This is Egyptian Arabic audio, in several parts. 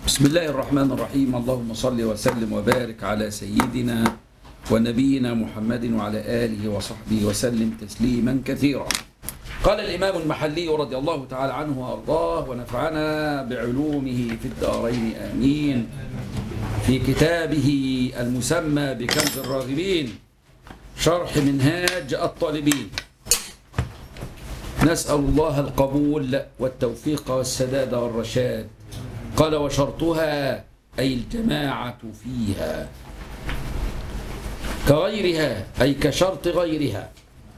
بسم الله الرحمن الرحيم اللهم صل وسلم وبارك على سيدنا ونبينا محمد وعلى آله وصحبه وسلم تسليما كثيرا قال الإمام المحلي رضي الله تعالى عنه وأرضاه ونفعنا بعلومه في الدارين آمين في كتابه المسمى بكنز الراغبين شرح منهاج الطالبين نسأل الله القبول والتوفيق والسداد والرشاد قال وشرطها أي الجماعة فيها كغيرها أي كشرط غيرها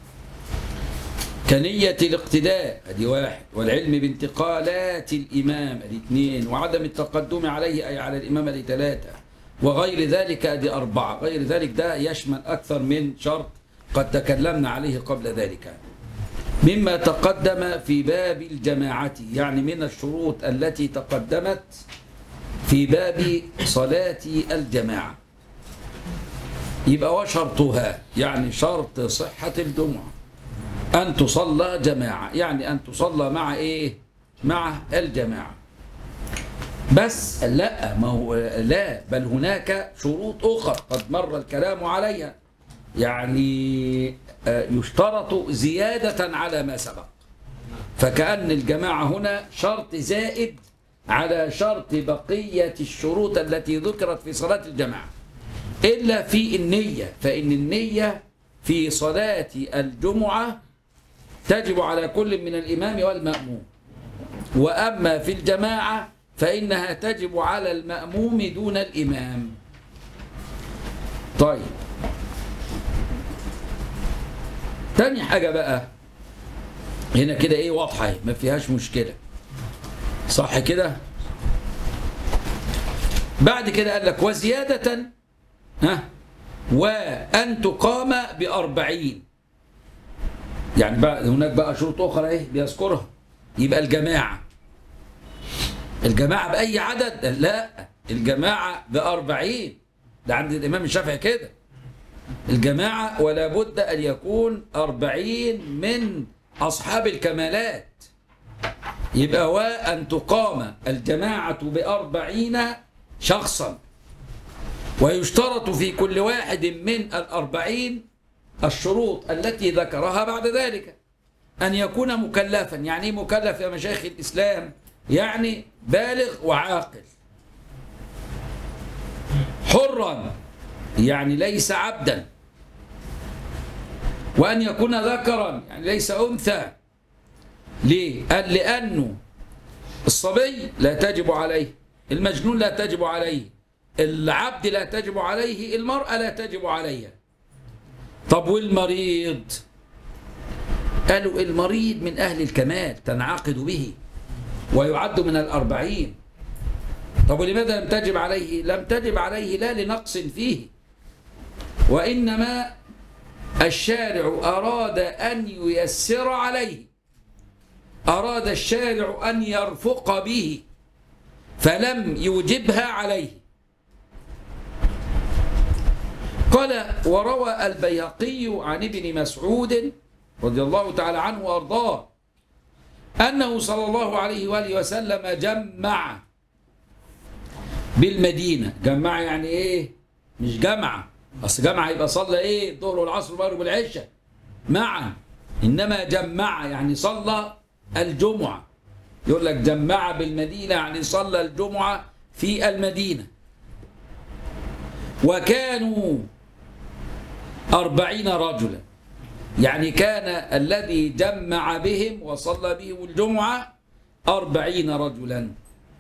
كنية الاقتداء ادي واحد والعلم بانتقالات الإمام ادي اثنين وعدم التقدم عليه أي على الإمام ادي ثلاثة وغير ذلك ادي أربعة غير ذلك ده يشمل أكثر من شرط قد تكلمنا عليه قبل ذلك مما تقدم في باب الجماعة يعني من الشروط التي تقدمت في باب صلاة الجماعة يبقى وشرطها يعني شرط صحة الجمعة أن تصلى جماعة يعني أن تصلى مع إيه مع الجماعة بس لا ما هو لا بل هناك شروط أخرى قد مر الكلام عليها يعني يشترط زيادة على ما سبق فكأن الجماعة هنا شرط زائد على شرط بقية الشروط التي ذكرت في صلاة الجماعة إلا في النية فإن النية في صلاة الجمعة تجب على كل من الإمام والمأموم وأما في الجماعة فإنها تجب على المأموم دون الإمام طيب تاني حاجة بقى هنا كده ايه واضحة ما فيهاش مشكلة صح كده بعد كده قال لك وزيادة ها وأن تقام بأربعين يعني بقى هناك بقى شروط أخرى ايه بيذكرها يبقى الجماعة الجماعة بأي عدد لا الجماعة بأربعين ده عند الإمام الشافعي كده الجماعة ولا بد أن يكون أربعين من أصحاب الكمالات يبقى وأن تقام الجماعة بأربعين شخصا ويشترط في كل واحد من الأربعين الشروط التي ذكرها بعد ذلك أن يكون مكلفا يعني مكلف يا مشايخ الإسلام يعني بالغ وعاقل حرا يعني ليس عبدا وأن يكون ذكرا يعني ليس أنثى ليه؟ قال لأنه الصبي لا تجب عليه المجنون لا تجب عليه العبد لا تجب عليه المرأة لا تجب عليها طب والمريض قالوا المريض من أهل الكمال تنعقد به ويعد من الأربعين طب ولماذا لم تجب عليه لم تجب عليه لا لنقص فيه وإنما الشارع أراد أن ييسر عليه أراد الشارع أن يرفق به فلم يوجبها عليه قال وروى البيهقي عن ابن مسعود رضي الله تعالى عنه وأرضاه أنه صلى الله عليه وآله وسلم جمع بالمدينة جمع يعني إيه مش جمعه اصل جمع يبقى صلى ايه الظهر والعصر والمغرب والعشاء معا انما جمع يعني صلى الجمعه يقول لك جمع بالمدينه يعني صلى الجمعه في المدينه وكانوا أربعين رجلا يعني كان الذي جمع بهم وصلى بهم الجمعة أربعين رجلا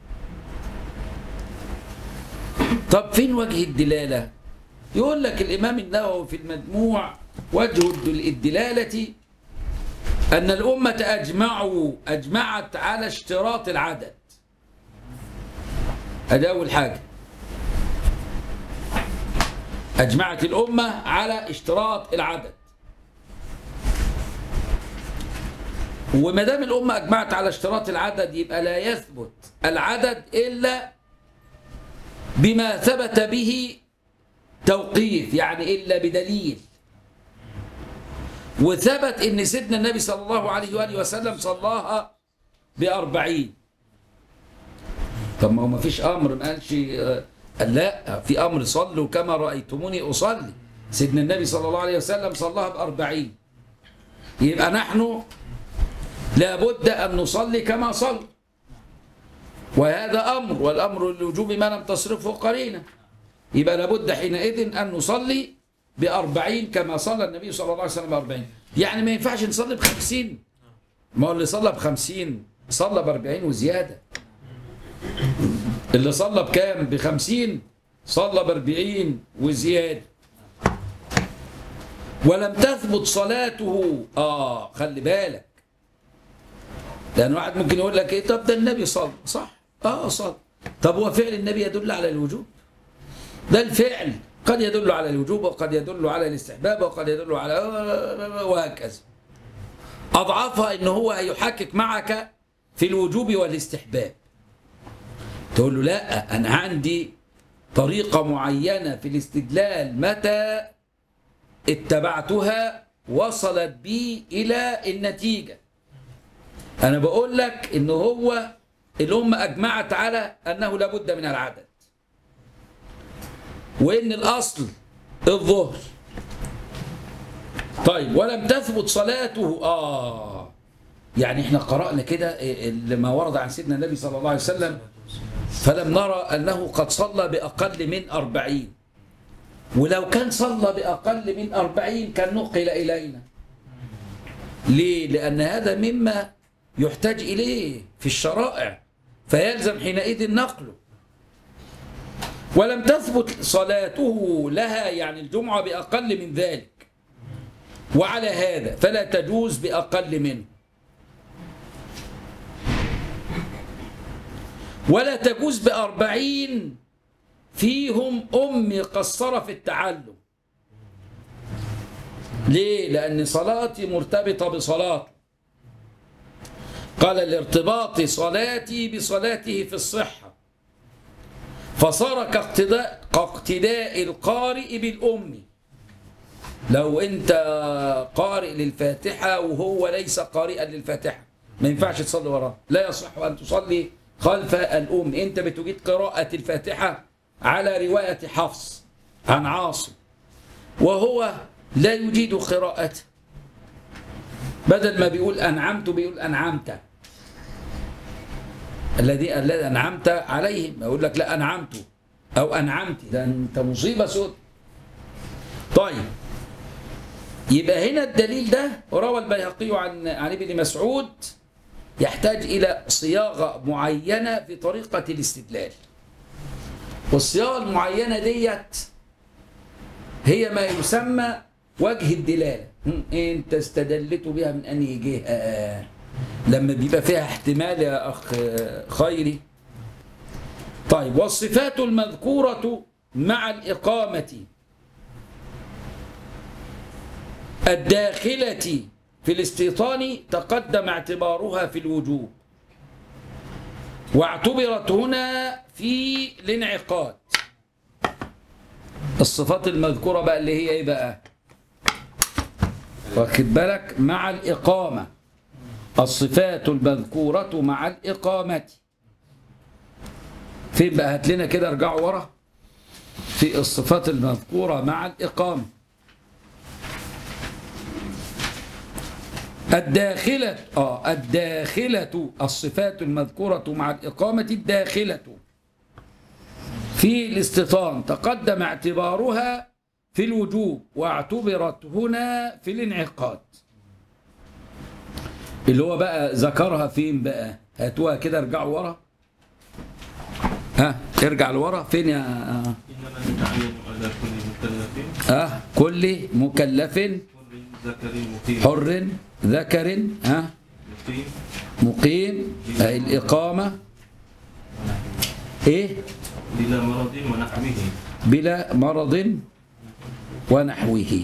طب فين وجه الدلالة يقول لك الإمام النووي في المجموع وجه الدلالة أن الأمة أجمعوا أجمعت على اشتراط العدد هذا أول حاجة أجمعت الأمة على اشتراط العدد وما دام الأمة أجمعت على اشتراط العدد يبقى لا يثبت العدد إلا بما ثبت به توقيف يعني إلا بدليل وثبت ان سيدنا النبي صلى الله عليه وآله وسلم صلاها بأربعين طب ما هو ما فيش امر ما قالش آه، قال لا في امر صلوا كما رايتموني اصلي سيدنا النبي صلى الله عليه وسلم صلاها بأربعين يبقى نحن لابد ان نصلي كما صلى وهذا امر والامر الوجوب ما لم تصرفه قرينه يبقى لابد حينئذ ان نصلي بأربعين كما صلى النبي صلى الله عليه وسلم بأربعين يعني ما ينفعش نصلي بخمسين ما هو اللي صلى بخمسين صلى بأربعين وزيادة اللي صلى بكام بخمسين صلى بأربعين وزيادة ولم تثبت صلاته آه خلي بالك لأن واحد ممكن يقول لك إيه طب ده النبي صلى صح آه صلى طب هو فعل النبي يدل على الوجوب ده الفعل قد يدل على الوجوب وقد يدل على الاستحباب وقد يدل على وهكذا أضعفها إن هو يحقق معك في الوجوب والاستحباب تقول له لا أنا عندي طريقة معينة في الاستدلال متى اتبعتها وصلت بي إلى النتيجة أنا بقول لك إن هو الأمة أجمعت على أنه لابد من العدد وإن الأصل الظهر طيب ولم تثبت صلاته آه يعني احنا قرأنا كده ما ورد عن سيدنا النبي صلى الله عليه وسلم فلم نرى أنه قد صلى بأقل من أربعين ولو كان صلى بأقل من أربعين كان نقل إلينا ليه؟ لأن هذا مما يحتاج إليه في الشرائع فيلزم حينئذ نقله ولم تثبت صلاته لها يعني الجمعة بأقل من ذلك وعلى هذا فلا تجوز بأقل منه ولا تجوز بأربعين فيهم أمي قصر في التعلم ليه؟ لأن صلاتي مرتبطة بصلاته قال لارتباط صلاتي بصلاته في الصحة فصار كاقتداء, كاقتداء القارئ بالأم لو أنت قارئ للفاتحة وهو ليس قارئا للفاتحة ما ينفعش تصلي وراه لا يصح أن تصلي خلف الأم أنت بتجيد قراءة الفاتحة على رواية حفص عن عاصم وهو لا يجيد قراءته بدل ما بيقول أنعمت بيقول أنعمت الذي الذي أنعمت عليهم يقول لك لا أنعمت أو أنعمت ده أنت مصيبة سود طيب يبقى هنا الدليل ده روى البيهقي عن عن ابن مسعود يحتاج إلى صياغة معينة في طريقة الاستدلال والصياغة المعينة ديت هي ما يسمى وجه الدلالة انت استدلت بها من أنهي جهة لما بيبقى فيها احتمال يا أخ خيري طيب والصفات المذكورة مع الإقامة الداخلة في الاستيطان تقدم اعتبارها في الوجوب واعتبرت هنا في الانعقاد الصفات المذكورة بقى اللي هي ايه بقى واخد بالك مع الإقامة الصفات المذكورة مع الإقامة فين بقى هات لنا كده ارجعوا ورا في الصفات المذكورة مع الإقامة الداخلة آه الداخلة الصفات المذكورة مع الإقامة الداخلة في الاستيطان تقدم اعتبارها في الوجوب واعتبرت هنا في الانعقاد اللي هو بقى ذكرها فين بقى هاتوها كده ارجعوا ورا ها ارجع لورا فين يا إنما نتعين على كل مكلف ها كل مكلف كل ذكر مقيم حر ذكر ها مقيم مقيم آه، الإقامة إيه بلا مرض ونحوه بلا مرض ونحوه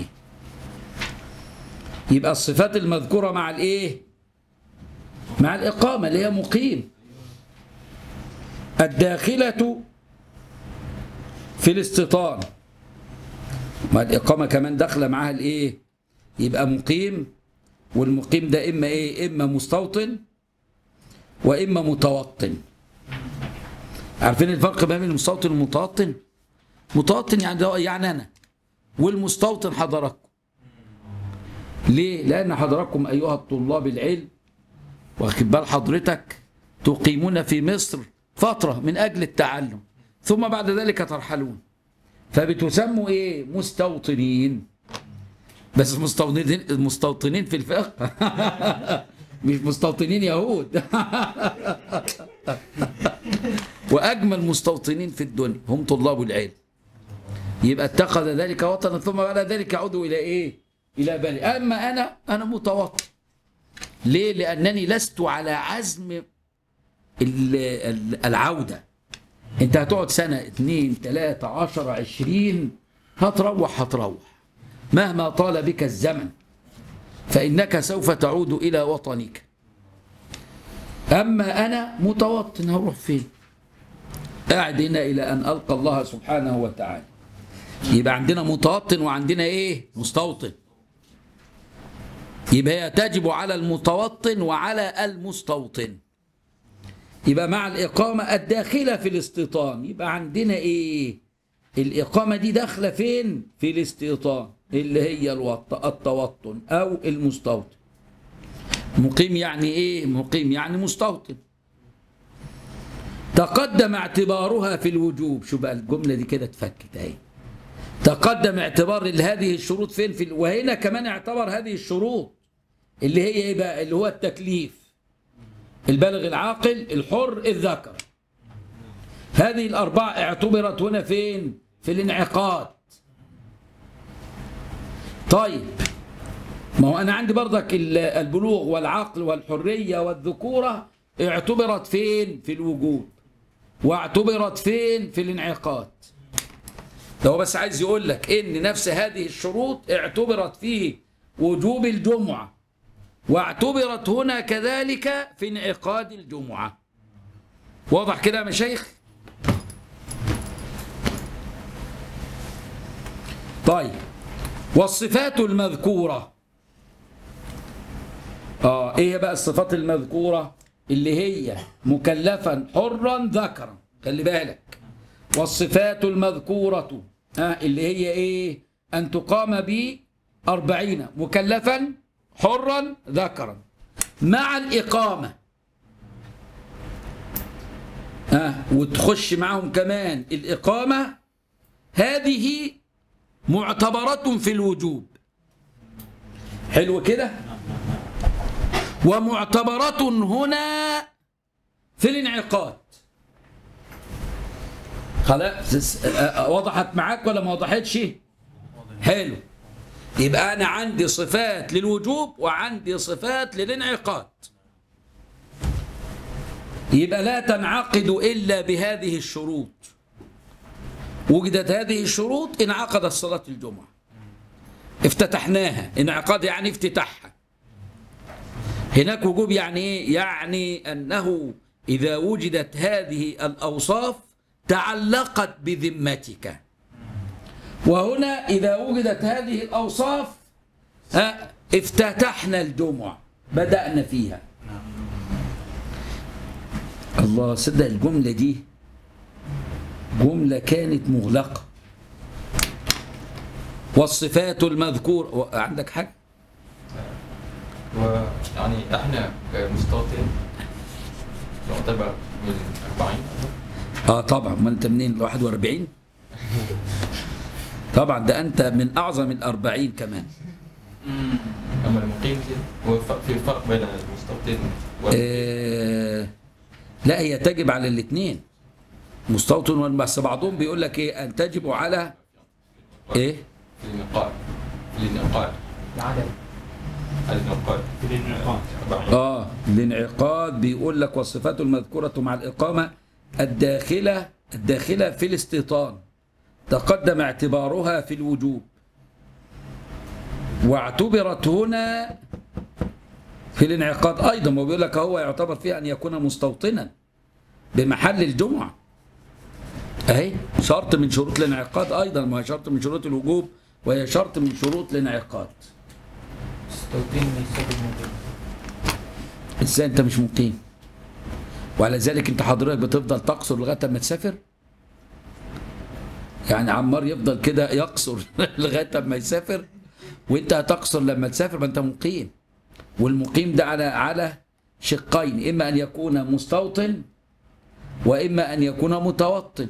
يبقى الصفات المذكورة مع الإيه مع الإقامة اللي هي مقيم الداخلة في الاستيطان ما الإقامة كمان داخلة معاها الإيه يبقى مقيم والمقيم ده إما إيه إما مستوطن وإما متوطن عارفين الفرق بين المستوطن والمتوطن متوطن يعني ده يعني انا والمستوطن حضراتكم ليه لان حضراتكم ايها الطلاب العلم واخد بال حضرتك تقيمون في مصر فتره من اجل التعلم ثم بعد ذلك ترحلون فبتسموا ايه مستوطنين بس مستوطنين مستوطنين في الفقه مش مستوطنين يهود واجمل مستوطنين في الدنيا هم طلاب العلم يبقى اتخذ ذلك وطنا ثم بعد ذلك يعود الى ايه الى بالي اما انا انا متوطن ليه لانني لست على عزم ال- ال- العوده انت هتقعد سنه اتنين تلاته عشر عشرين هتروح هتروح مهما طال بك الزمن فإنك سوف تعود إلى وطنك أما أنا متوطن هروح فين قاعد هنا إلى أن ألقى الله سبحانه وتعالى يبقى عندنا متوطن وعندنا إيه مستوطن يبقى هي تجب على المتوطن وعلى المستوطن يبقى مع الإقامة الداخلة في الاستيطان يبقى عندنا إيه الإقامة دي داخلة فين في الاستيطان اللي هي الوط- التوطن أو المستوطن مقيم يعني إيه مقيم يعني مستوطن تقدم اعتبارها في الوجوب شو بقى الجملة دي كده اتفكت اهي تقدم اعتبار هذه الشروط فين في ال- وهنا كمان اعتبر هذه الشروط اللي هي ايه بقى اللي هو التكليف البالغ العاقل الحر الذكر هذه الأربعة اعتبرت هنا فين في الانعقاد طيب ما هو أنا عندي برضك ال- البلوغ والعقل والحرية والذكورة اعتبرت فين في الوجوب واعتبرت فين في الانعقاد ده هو بس عايز يقول لك ان نفس هذه الشروط اعتبرت في وجوب الجمعة واعتبرت هنا كذلك في انعقاد الجمعة واضح كده يا مشايخ طيب والصفات المذكورة اه ايه بقى الصفات المذكورة اللي هي مكلفا حرا ذكرا خلي بالك والصفات المذكورة آه اللي هي ايه ان تقام ب أربعين مكلفا حرا ذكرا مع الإقامة آه وتخش معهم كمان الإقامة هذه معتبرة في الوجوب حلو كده ومعتبرة هنا في الانعقاد خلاص آه، وضحت معاك ولا ما وضحتش حلو يبقى انا عندي صفات للوجوب وعندي صفات للانعقاد يبقى لا تنعقد الا بهذه الشروط وجدت هذه الشروط انعقدت صلاه الجمعه افتتحناها انعقاد يعني افتتاحها هناك وجوب يعني ايه يعني انه اذا وجدت هذه الاوصاف تعلقت بذمتك وهنا اذا وجدت هذه الاوصاف ها افتتحنا الجمعه بدانا فيها الله صدق الجمله دي جمله كانت مغلقه والصفات المذكورة عندك حاجة؟ ويعني احنا كمستوطن نعتبر من 40 اه طبعا ما انت منين 41 طبعا ده انت من اعظم الأربعين كمان اما المقيم هو ف- في فرق بين المستوطن وال- آه لا هي تجب على الاثنين مستوطن وال- بس بعضهم بيقول لك ايه ان تجب على ايه في الانقاذ في الانقاذ العدد الانقاذ في الانعقاد 40 اه الانعقاد بيقول لك والصفات المذكورة مع الإقامة الداخلة الداخلة في الاستيطان تقدم اعتبارها في الوجوب واعتبرت هنا في الانعقاد أيضا وبيقول لك هو يعتبر فيها أن يكون مستوطنا بمحل الجمعة أهي شرط من شروط الانعقاد أيضا وهي شرط من شروط الوجوب وهي شرط من شروط الانعقاد مستوطن ليس بالمقيم ازاي انت مش مقيم وعلى ذلك انت حضرتك بتفضل تقصر لغايه ما تسافر يعني عمار يفضل كده يقصر لغايه ما يسافر وانت هتقصر لما تسافر ما انت مقيم والمقيم ده على على شقين اما ان يكون مستوطن واما ان يكون متوطن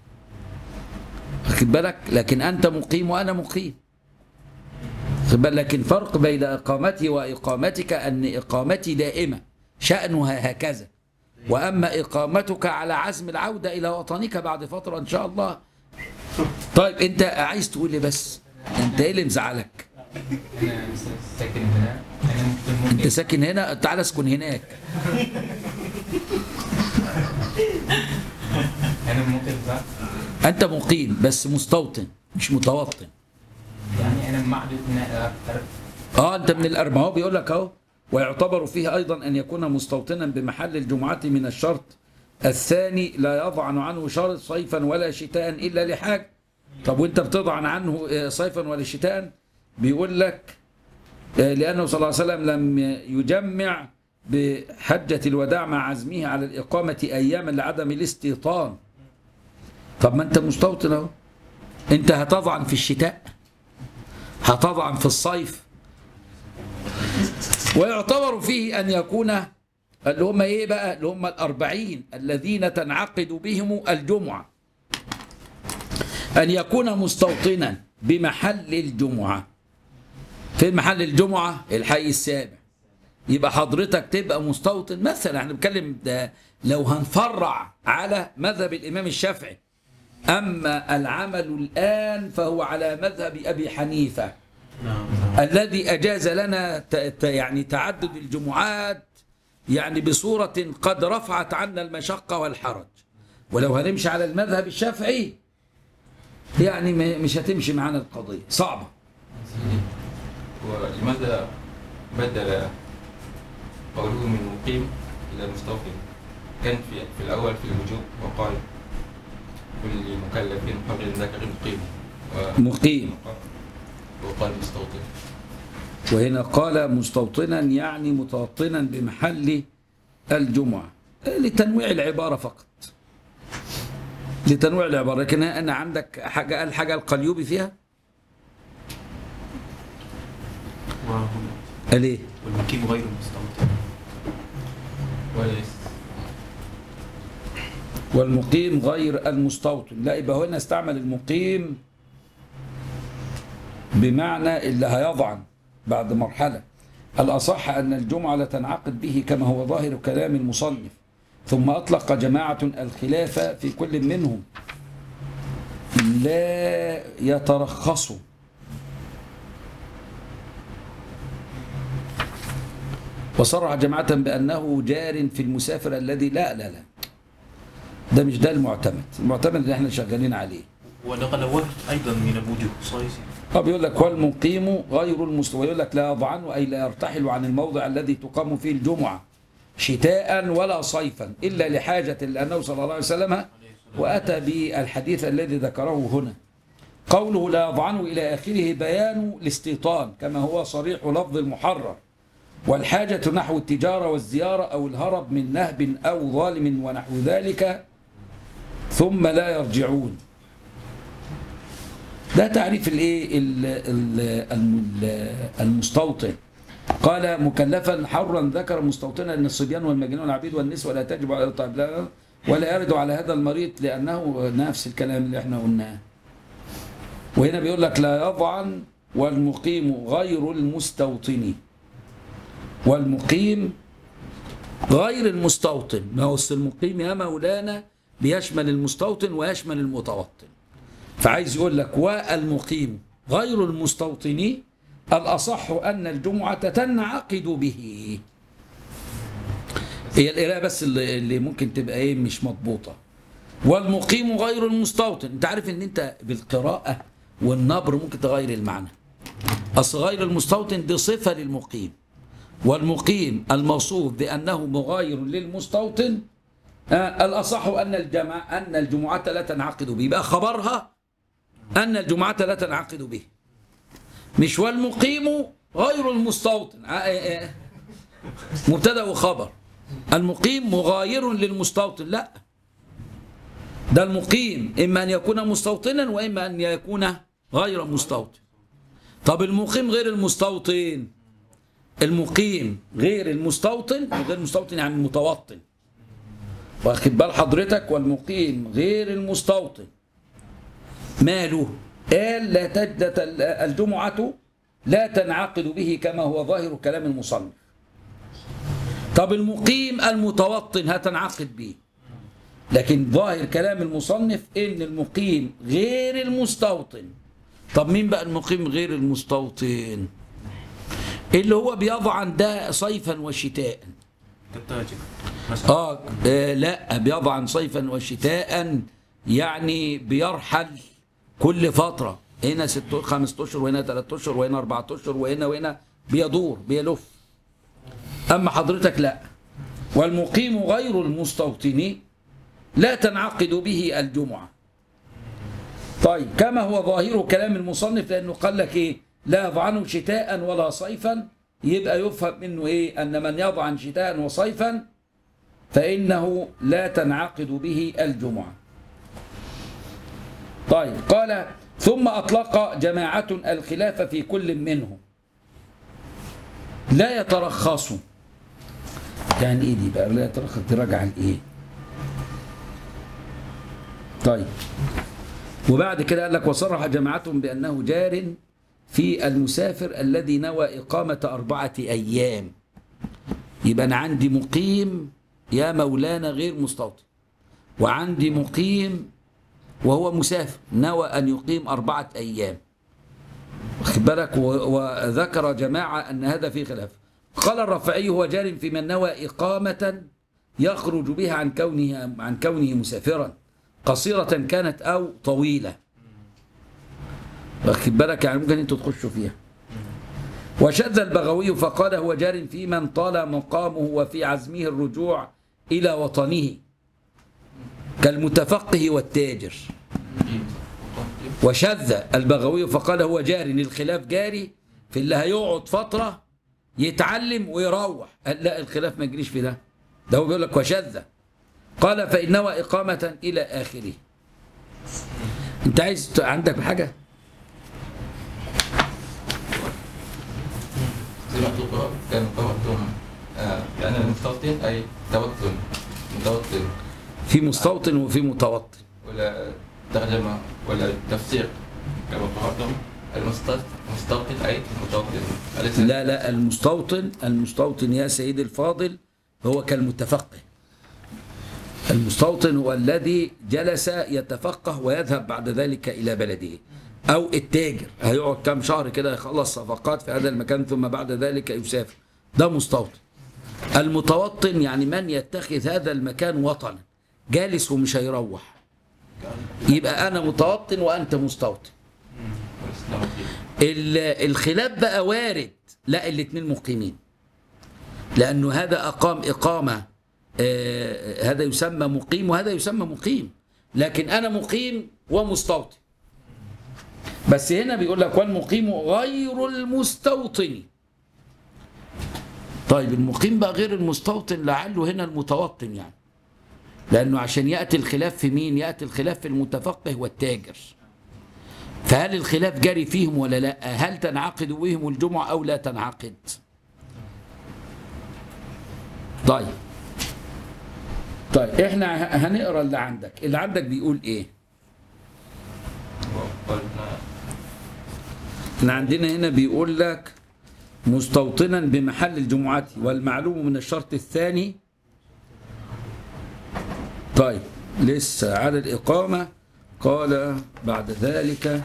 واخد بالك لكن انت مقيم وانا مقيم واخد بالك لكن فرق بين اقامتي واقامتك ان اقامتي دائمه شانها هكذا واما اقامتك على عزم العوده الى وطنك بعد فتره ان شاء الله طيب انت عايز تقول لي بس انت ايه اللي مزعلك انا ساكن هنا انا ممكن انت ساكن هنا تعال اسكن هناك انا ممكن صح انت مقيم بس مستوطن مش متوطن يعني انا معدود هنا اكثر اه انت من الاربعه هو بيقول لك اهو ويعتبر فيه ايضا ان يكون مستوطنا بمحل الجمعه من الشرط الثاني لا يضعن عنه شرط صيفا ولا شتاء الا لحاجه طب وانت بتضعن عنه آه، صيفا ولا شتاء بيقول لك آه، لانه صلى الله عليه وسلم لم يجمع بحجه الوداع مع عزمه على الاقامه اياما لعدم الاستيطان طب ما انت مستوطن اهو انت هتضعن في الشتاء هتضعن في الصيف ويعتبر فيه أن يكون اللي هم إيه بقى اللي هم الأربعين الذين تنعقد بهم الجمعة أن يكون مستوطنا بمحل الجمعة في محل الجمعة الحي السابع يبقى حضرتك تبقى مستوطن مثلا احنا بنتكلم ده لو هنفرع على مذهب الإمام الشافعي أما العمل الآن فهو على مذهب أبي حنيفة نعم الذي أجاز لنا ت- ت- يعني تعدد الجمعات يعني بصورة قد رفعت عنا المشقة والحرج ولو هنمشي على المذهب الشافعي يعني م- مش هتمشي معانا القضية صعبة ولماذا بدل قوله من مقيم إلى مستوطن كان في, في الأول في الوجوب وقال كل مكلف حر ذكر مقيم و- مقيم وقال مستوطن وهنا قال مستوطنا يعني متوطنا بمحل الجمعة لتنويع العبارة فقط لتنويع العبارة لكن أنا عندك حاجة الحاجة القليوبي فيها وهنا قال إيه والمقيم غير المستوطن وليس والمقيم غير المستوطن لا يبقى هنا استعمل المقيم بمعنى اللي هيضعن بعد مرحلة الأصح أن الجمعة لا تنعقد به كما هو ظاهر كلام المصنف ثم أطلق جماعة الخلافة في كل منهم لا يترخصوا وصرح جماعة بأنه جار في المسافر الذي لا لا لا ده مش ده المعتمد المعتمد اللي احنا شغالين عليه ونقل وهب أيضا من الوجوه صحيح طب يقول لك والمقيم غير المستوى يقول لك لا يضعنه أي لا يرتحل عن الموضع الذي تقام فيه الجمعة شتاء ولا صيفا إلا لحاجة لأنه صلى الله عليه وسلم وأتى بالحديث الذي ذكره هنا قوله لا يضعنه إلى آخره بيان الاستيطان كما هو صريح لفظ المحرر والحاجة نحو التجارة والزيارة أو الهرب من نهب أو ظالم ونحو ذلك ثم لا يرجعون ده تعريف الايه ال- ال- الم- المستوطن قال مكلفا حرا ذكر مستوطنا ان الصبيان والمجنون والعبيد والنسوه لا تجب على طيب لا ولا يرد على هذا المريض لانه نفس الكلام اللي احنا قلناه وهنا بيقول لك لا يضعن والمقيم غير المستوطن والمقيم غير المستوطن ما هو أصل المقيم يا مولانا بيشمل المستوطن ويشمل المتوطن فعايز يقول لك والمقيم غير المستوطن الأصح أن الجمعة تنعقد به هي القراءة بس اللي, اللي ممكن تبقى ايه مش مضبوطة والمقيم غير المستوطن انت عارف ان انت بالقراءة والنبر ممكن تغير المعنى أصل غير المستوطن دي صفة للمقيم والمقيم الموصوف بأنه مغاير للمستوطن آه، الأصح أن الجمع أن الجمعة لا تنعقد به يبقى خبرها أن الجمعة لا تنعقد به مش والمقيم غير المستوطن آه، آه، آه. مبتدأ وخبر المقيم مغاير للمستوطن لا ده المقيم إما أن يكون مستوطنا وإما أن يكون غير مستوطن طب المقيم غير المستوطن المقيم غير المستوطن غير المستوطن يعني المتوطن واخد بال حضرتك والمقيم غير المستوطن ماله قال لا تجدة الجمعة لا تنعقد به كما هو ظاهر كلام المصنف طب المقيم المتوطن هتنعقد به لكن ظاهر كلام المصنف ان المقيم غير المستوطن طب مين بقى المقيم غير المستوطن اللي هو بيضعن ده صيفا وشتاء كالتاجر مثلا آه, اه لا بيضعن صيفا وشتاء يعني بيرحل كل فترة هنا ست خمس اشهر وهنا ثلاث اشهر وهنا اربعة اشهر وهنا وهنا بيدور بيلف اما حضرتك لا والمقيم غير المستوطن لا تنعقد به الجمعة طيب كما هو ظاهر كلام المصنف لانه قال لك ايه لا يضعنه شتاء ولا صيفا يبقى يفهم منه ايه ان من يضعن شتاء وصيفا فانه لا تنعقد به الجمعه طيب قال ثم أطلق جماعة الخلاف في كل منهم لا يترخصوا يعني ايه دي بقى لا يترخص دي راجعه لايه طيب وبعد كده قال لك وصرح جماعة بأنه جار في المسافر الذي نوى إقامة أربعة أيام يبقى أنا عندي مقيم يا مولانا غير مستوطن وعندي مقيم وهو مسافر نوى أن يقيم أربعة أيام واخد بالك و- وذكر جماعة أن هذا فيه خلاف قال الرافعي هو جار في من نوى إقامة يخرج بها عن كونه عن كونه مسافرا قصيرة كانت أو طويلة واخد بالك يعني ممكن انتوا تخشوا فيها وشذ البغوي فقال هو جار في من طال مقامه وفي عزمه الرجوع إلى وطنه كالمتفقه والتاجر وشذ البغوي فقال هو جاري الخلاف جاري في اللي هيقعد فترة يتعلم ويروح قال لا الخلاف ما يجريش في ده ده هو بيقول لك وشذ قال فإن نوى إقامة إلى آخره أنت عايز ت- عندك حاجة زي ما قلت كان توطن آه، يعني المستوطن أي توطن متوطن في مستوطن وفي متوطن ولا ترجمة ولا تفسير كما تقدم المستوطن مستوطن أي متوطن أليس لا لا المستوطن المستوطن يا سيدي الفاضل هو كالمتفقه المستوطن هو الذي جلس يتفقه ويذهب بعد ذلك إلى بلده أو التاجر هيقعد كام شهر كده يخلص صفقات في هذا المكان ثم بعد ذلك يسافر ده مستوطن المتوطن يعني من يتخذ هذا المكان وطنا جالس ومش هيروح يبقى أنا متوطن وأنت مستوطن والإسلام فيه. ال- الخلاف بقى وارد لا الاثنين مقيمين لانه هذا اقام اقامه آه، هذا يسمى مقيم وهذا يسمى مقيم لكن انا مقيم ومستوطن بس هنا بيقول لك والمقيم غير المستوطن طيب المقيم بقى غير المستوطن لعله هنا المتوطن يعني لانه عشان ياتي الخلاف في مين ياتي الخلاف في المتفقه والتاجر فهل الخلاف جاري فيهم ولا لا هل تنعقد بهم الجمعة أو لا تنعقد طيب طيب احنا ه- هنقرا اللي عندك اللي عندك بيقول ايه وقلنا احنا عندنا هنا بيقول لك مستوطنا بمحل الجمعة والمعلوم من الشرط الثاني طيب لسه على الإقامة قال بعد ذلك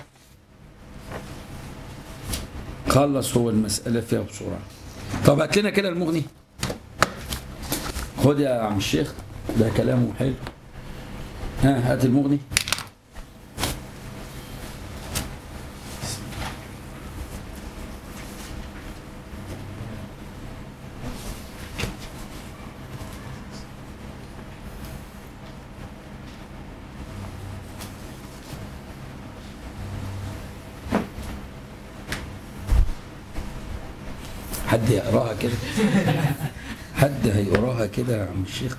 خلص هو المسألة فيها بسرعة طب هات لنا كده المغني خد يا عم الشيخ ده كلامه حلو ها هات المغني حد يقراها كده حد هيقراها كده يا عم الشيخ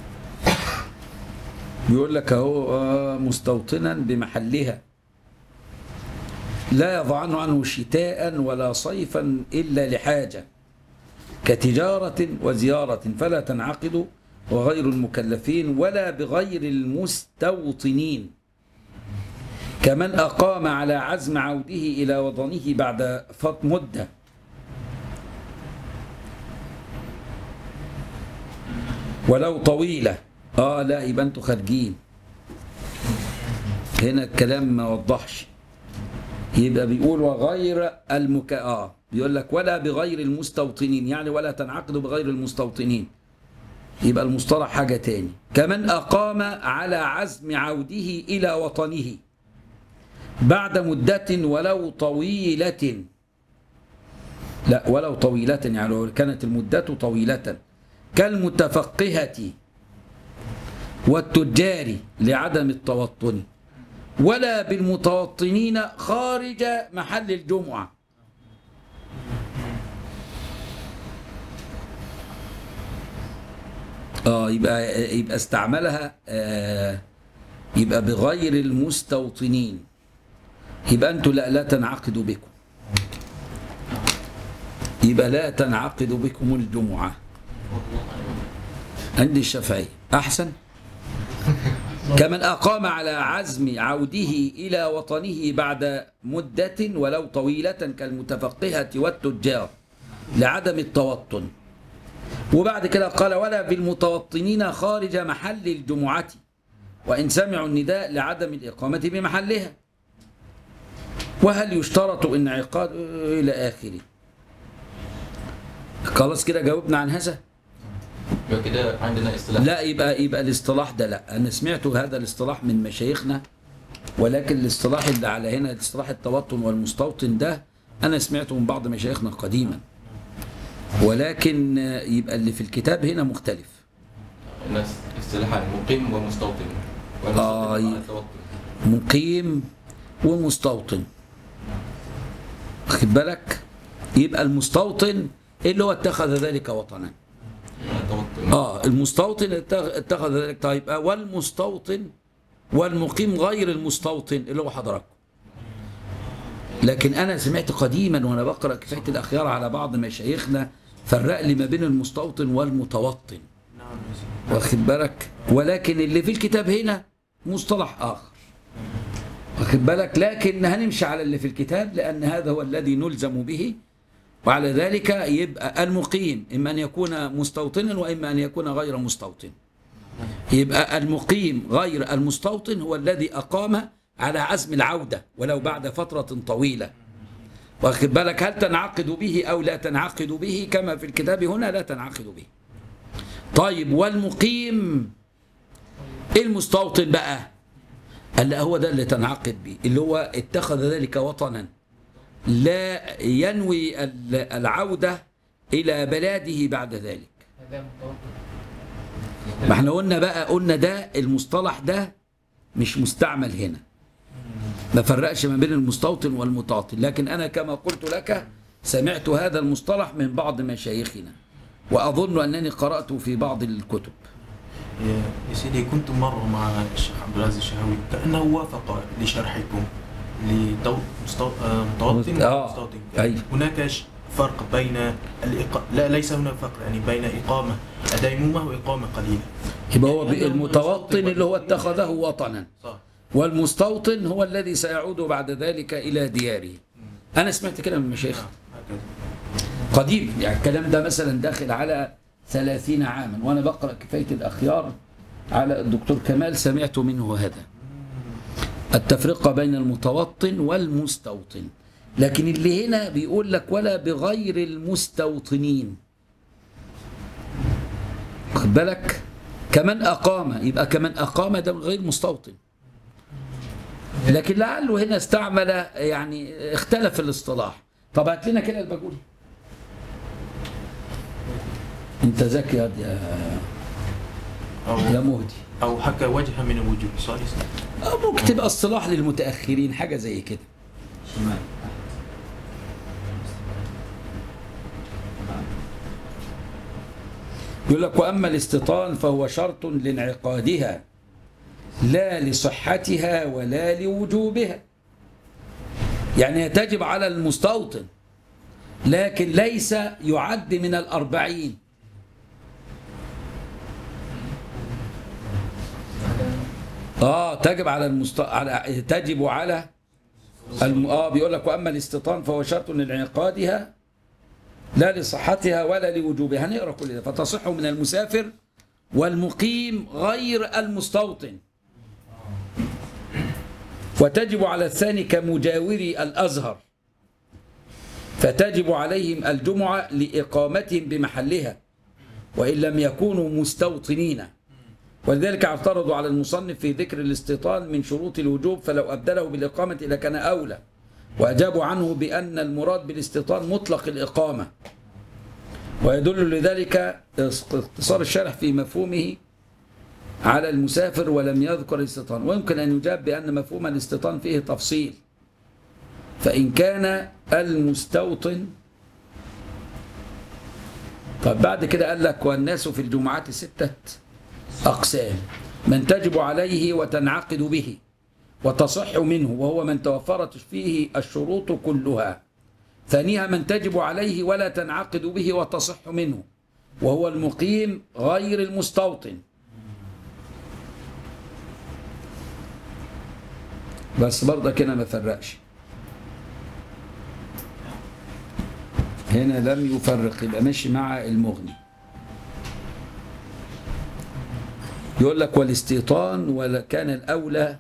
بيقول لك اهو آه، مستوطنا بمحلها لا يضعن عنه شتاء ولا صيفا إلا لحاجة كتجارة وزيارة فلا تنعقد وغير المكلفين ولا بغير المستوطنين كمن أقام على عزم عوده إلى وطنه بعد فط مدة ولو طويلة آه لا يبقى أنتوا خارجين هنا الكلام ما وضحش يبقى بيقول وغير المك اه بيقول لك ولا بغير المستوطنين يعني ولا تنعقد بغير المستوطنين يبقى المصطلح حاجة تاني كمن أقام على عزم عوده إلى وطنه بعد مدة ولو طويلة لا ولو طويلة يعني لو كانت المدة طويلة كالمتفقهة والتجار لعدم التوطن ولا بالمتوطنين خارج محل الجمعة اه يبقى يبقى استعملها آه يبقى بغير المستوطنين يبقى انتوا لا لا تنعقد بكم يبقى لا تنعقد بكم الجمعة عند الشافعي أحسن كمن أقام على عزم عوده إلى وطنه بعد مدة ولو طويلة كالمتفقهة والتجار لعدم التوطن وبعد كده قال ولا بالمتوطنين خارج محل الجمعة وإن سمعوا النداء لعدم الإقامة بمحلها وهل يشترط انعقاد إلى آخره خلاص كده جاوبنا عن هذا يبقى كده عندنا اصطلاح لا يبقى يبقى الاصطلاح ده لا انا سمعت هذا الاصطلاح من مشايخنا ولكن الاصطلاح اللي على هنا اصطلاح التوطن والمستوطن ده انا سمعته من بعض مشايخنا قديما ولكن يبقى اللي في الكتاب هنا مختلف الناس اصطلاحان مقيم ومستوطن آه، والمستوطن ي- مع التوطن مقيم ومستوطن واخد بالك يبقى المستوطن اللي هو اتخذ ذلك وطنا مع التوطن اه المستوطن اتخ- اتخذ ذلك طيب آه، والمستوطن والمقيم غير المستوطن اللي هو حضراتكم لكن انا سمعت قديما وانا بقرا كفايه الاخيار على بعض مشايخنا فرق لي ما بين المستوطن والمتوطن نعم يا سيدي. واخد بالك ولكن اللي في الكتاب هنا مصطلح اخر واخد بالك لكن هنمشي على اللي في الكتاب لان هذا هو الذي نلزم به وعلى ذلك يبقى المقيم اما ان يكون مستوطنا واما ان يكون غير مستوطن يبقى المقيم غير المستوطن هو الذي اقام على عزم العوده ولو بعد فتره طويله واخد بالك هل تنعقد به او لا تنعقد به كما في الكتاب هنا لا تنعقد به طيب والمقيم المستوطن بقى قال لا هو ده اللي تنعقد به اللي هو اتخذ ذلك وطنا لا ينوي ال- العودة إلى بلاده بعد ذلك ما احنا قلنا بقى قلنا ده المصطلح ده مش مستعمل هنا ما فرقش ما بين المستوطن والمتوطن لكن أنا كما قلت لك سمعت هذا المصطلح من بعض مشايخنا وأظن أنني قرأته في بعض الكتب يا يا سيدي كنت مرة مع الشيخ عبد العزيز الشهوي كأنه وافق لشرحكم لدو مستو... آه، متوطن آه، ومستوطن أي. هناك ش- فرق بين الإق... لا ليس هناك فرق يعني بين إقامة ديمومة وإقامة قليلة يبقى هو لأنه المتوطن المستوطن اللي هو اتخذه وطنا صح والمستوطن هو الذي سيعود بعد ذلك إلى دياره أنا سمعت كده من مشايخ نعم هكذا قديم يعني الكلام ده مثلا داخل على ثلاثين عاما وأنا بقرأ كفاية الأخيار على الدكتور كمال سمعت منه هذا التفرقة بين المتوطن والمستوطن لكن اللي هنا بيقول لك ولا بغير المستوطنين واخد بالك كمان أقام يبقى كمان أقام ده غير مستوطن لكن لعله هنا استعمل يعني اختلف الاصطلاح طب هات لنا كده البجولي انت ذكي يا يا أو يا مهدي أو حكى وجه من الوجوه صح يا سيدي؟ أو ممكن تبقى اصطلاح للمتاخرين حاجه زي كده شمال يقول لك وأما الاستيطان فهو شرط لانعقادها لا لصحتها ولا لوجوبها يعني تجب على المستوطن لكن ليس يعد من الأربعين اه تجب على المست... على تجب على الم... اه بيقول لك واما الاستيطان فهو شرط لانعقادها لا لصحتها ولا لوجوبها هنقرا كل ده فتصح من المسافر والمقيم غير المستوطن وتجب على الثاني كمجاوري الازهر فتجب عليهم الجمعه لاقامتهم بمحلها وان لم يكونوا مستوطنين ولذلك اعترضوا على المصنف في ذكر الاستيطان من شروط الوجوب فلو أبدله بالإقامة لكان أولى وأجابوا عنه بأن المراد بالاستيطان مطلق الإقامة ويدل لذلك اختصار الشرح في مفهومه على المسافر ولم يذكر الاستيطان ويمكن أن يجاب بأن مفهوم الاستيطان فيه تفصيل فإن كان المستوطن طب بعد كده قال لك والناس في الجمعات ستة أقسام من تجب عليه وتنعقد به وتصح منه وهو من توفرت فيه الشروط كلها ثانيها من تجب عليه ولا تنعقد به وتصح منه وهو المقيم غير المستوطن بس برضك هنا ما فرقش هنا لم يفرق يبقى ماشي مع المغني يقول لك والاستيطان ولا كان الأولى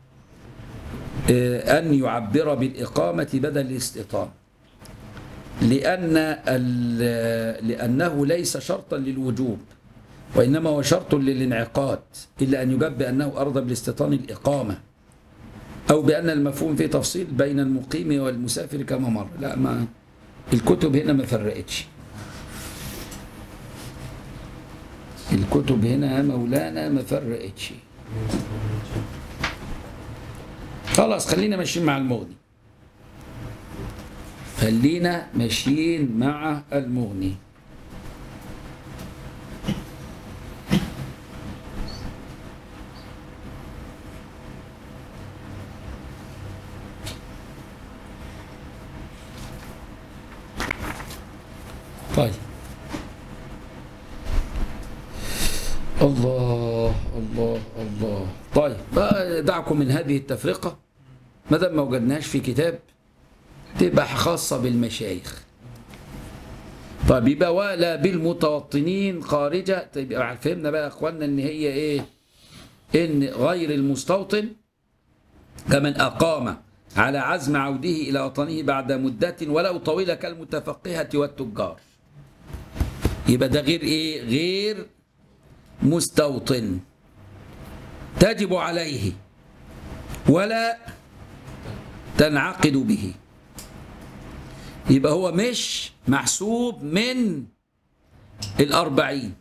آه، أن يعبر بالإقامة بدل الاستيطان لأن ال- لأنه ليس شرطا للوجوب وإنما هو شرط للانعقاد إلا أن يجاب بأنه أرضى بالاستيطان الإقامة أو بأن المفهوم فيه تفصيل بين المقيم والمسافر كما مر لا ما الكتب هنا ما فرقتش الكتب هنا يا مولانا ما فرقتش خلاص خلينا ماشيين مع المغني خلينا ماشيين مع المغني طيب الله الله الله طيب بقى دعكم من هذه التفرقة ما دام ما وجدناش في كتاب تبقى خاصة بالمشايخ طيب يبقى ولا بالمتوطنين خارجة طيب يبقى فهمنا بقى يا اخوانا ان هي ايه ان غير المستوطن كمن اقام على عزم عوده الى وطنه بعد مدة ولو طويلة كالمتفقهة والتجار يبقى ده غير ايه غير مستوطن تجب عليه ولا تنعقد به يبقى هو مش محسوب من الأربعين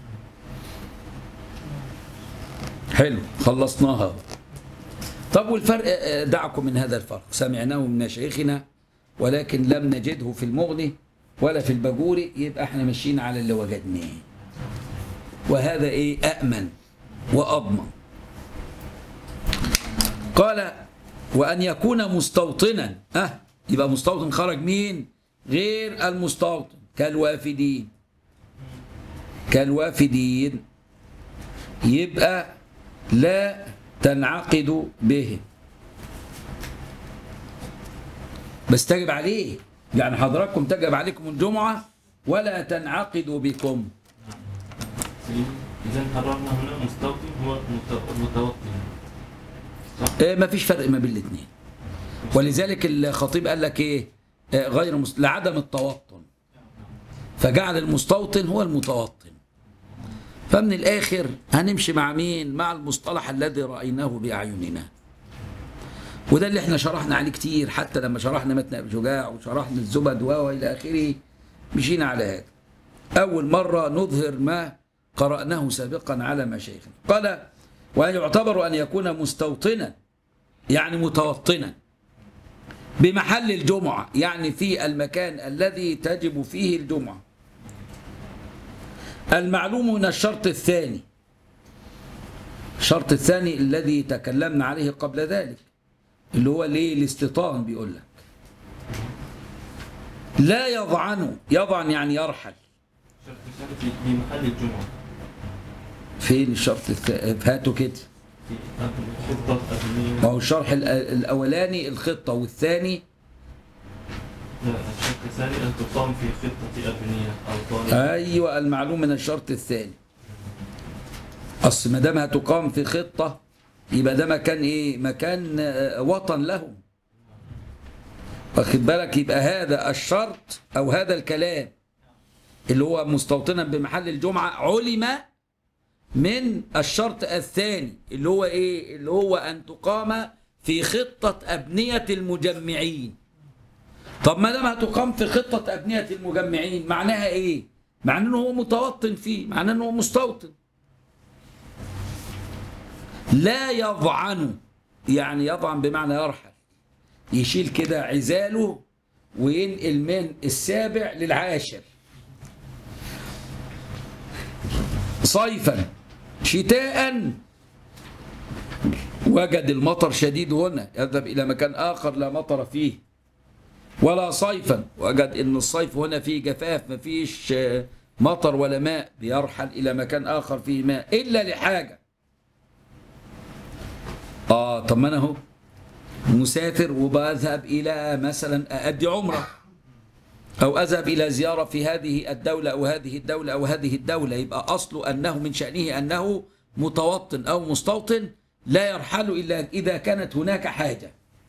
حلو خلصناها طب والفرق دعكم من هذا الفرق سمعناه من مشايخنا ولكن لم نجده في المغني ولا في البجوري يبقى احنا ماشيين على اللي وجدناه وهذا ايه أأمن وأضمن قال وأن يكون مستوطنا أه يبقى مستوطن خرج مين غير المستوطن كالوافدين كالوافدين يبقى لا تنعقد به بس تجب عليه يعني حضراتكم تجب عليكم الجمعة ولا تنعقد بكم إذا قررنا هنا مستوطن هو مت- متوطن إيه ما فيش فرق ما بين الاثنين ولذلك الخطيب قال لك ايه آه، غير مست... لعدم التوطن فجعل المستوطن هو المتوطن فمن الاخر هنمشي مع مين مع المصطلح الذي رايناه باعيننا وده اللي احنا شرحنا عليه كتير حتى لما شرحنا متن ابي شجاع وشرحنا الزبد والى اخره مشينا على هذا اول مره نظهر ما قراناه سابقا على مشايخنا قال ويعتبر ان يكون مستوطنا يعني متوطنا بمحل الجمعة يعني في المكان الذي تجب فيه الجمعة المعلوم من الشرط الثاني الشرط الثاني الذي تكلمنا عليه قبل ذلك اللي هو ليه الاستيطان بيقول لك لا يضعن يضعن يعني يرحل شرط ثالث في في محل الجمعة فين الشرط الثاني هاتوا كده في خطة أبنية ما هو الشرح الأ- الأولاني الخطة والثاني لا الشرط الثاني أن تقام في خطة أبنية أو طالب أيوة المعلوم من الشرط الثاني أصل ما دام هتقام في خطة يبقى ده مكان إيه؟ مكان آه، وطن لهم واخد بالك يبقى هذا الشرط أو هذا الكلام اللي هو مستوطنا بمحل الجمعة علم من الشرط الثاني اللي هو إيه؟ اللي هو أن تقام في خطة أبنية المجمعين طب ما دام هتقام في خطة أبنية المجمعين معناها إيه؟ معناه إنه هو متوطن فيه، معناه إنه هو مستوطن. لا يضعن يعني يضعن بمعنى يرحل. يشيل كده عزاله وينقل من السابع للعاشر. صيفا شتاء وجد المطر شديد هنا يذهب إلى مكان آخر لا مطر فيه ولا صيفا وجد ان الصيف هنا فيه جفاف مفيش آه، مطر ولا ماء بيرحل الى مكان اخر فيه ماء الا لحاجه اه طب ما انا اهو مسافر وبذهب الى مثلا اادي عمره او اذهب الى زياره في هذه الدوله او هذه الدوله او هذه الدوله يبقى اصله انه من شانه انه متوطن او مستوطن لا يرحل الا اذا كانت هناك حاجه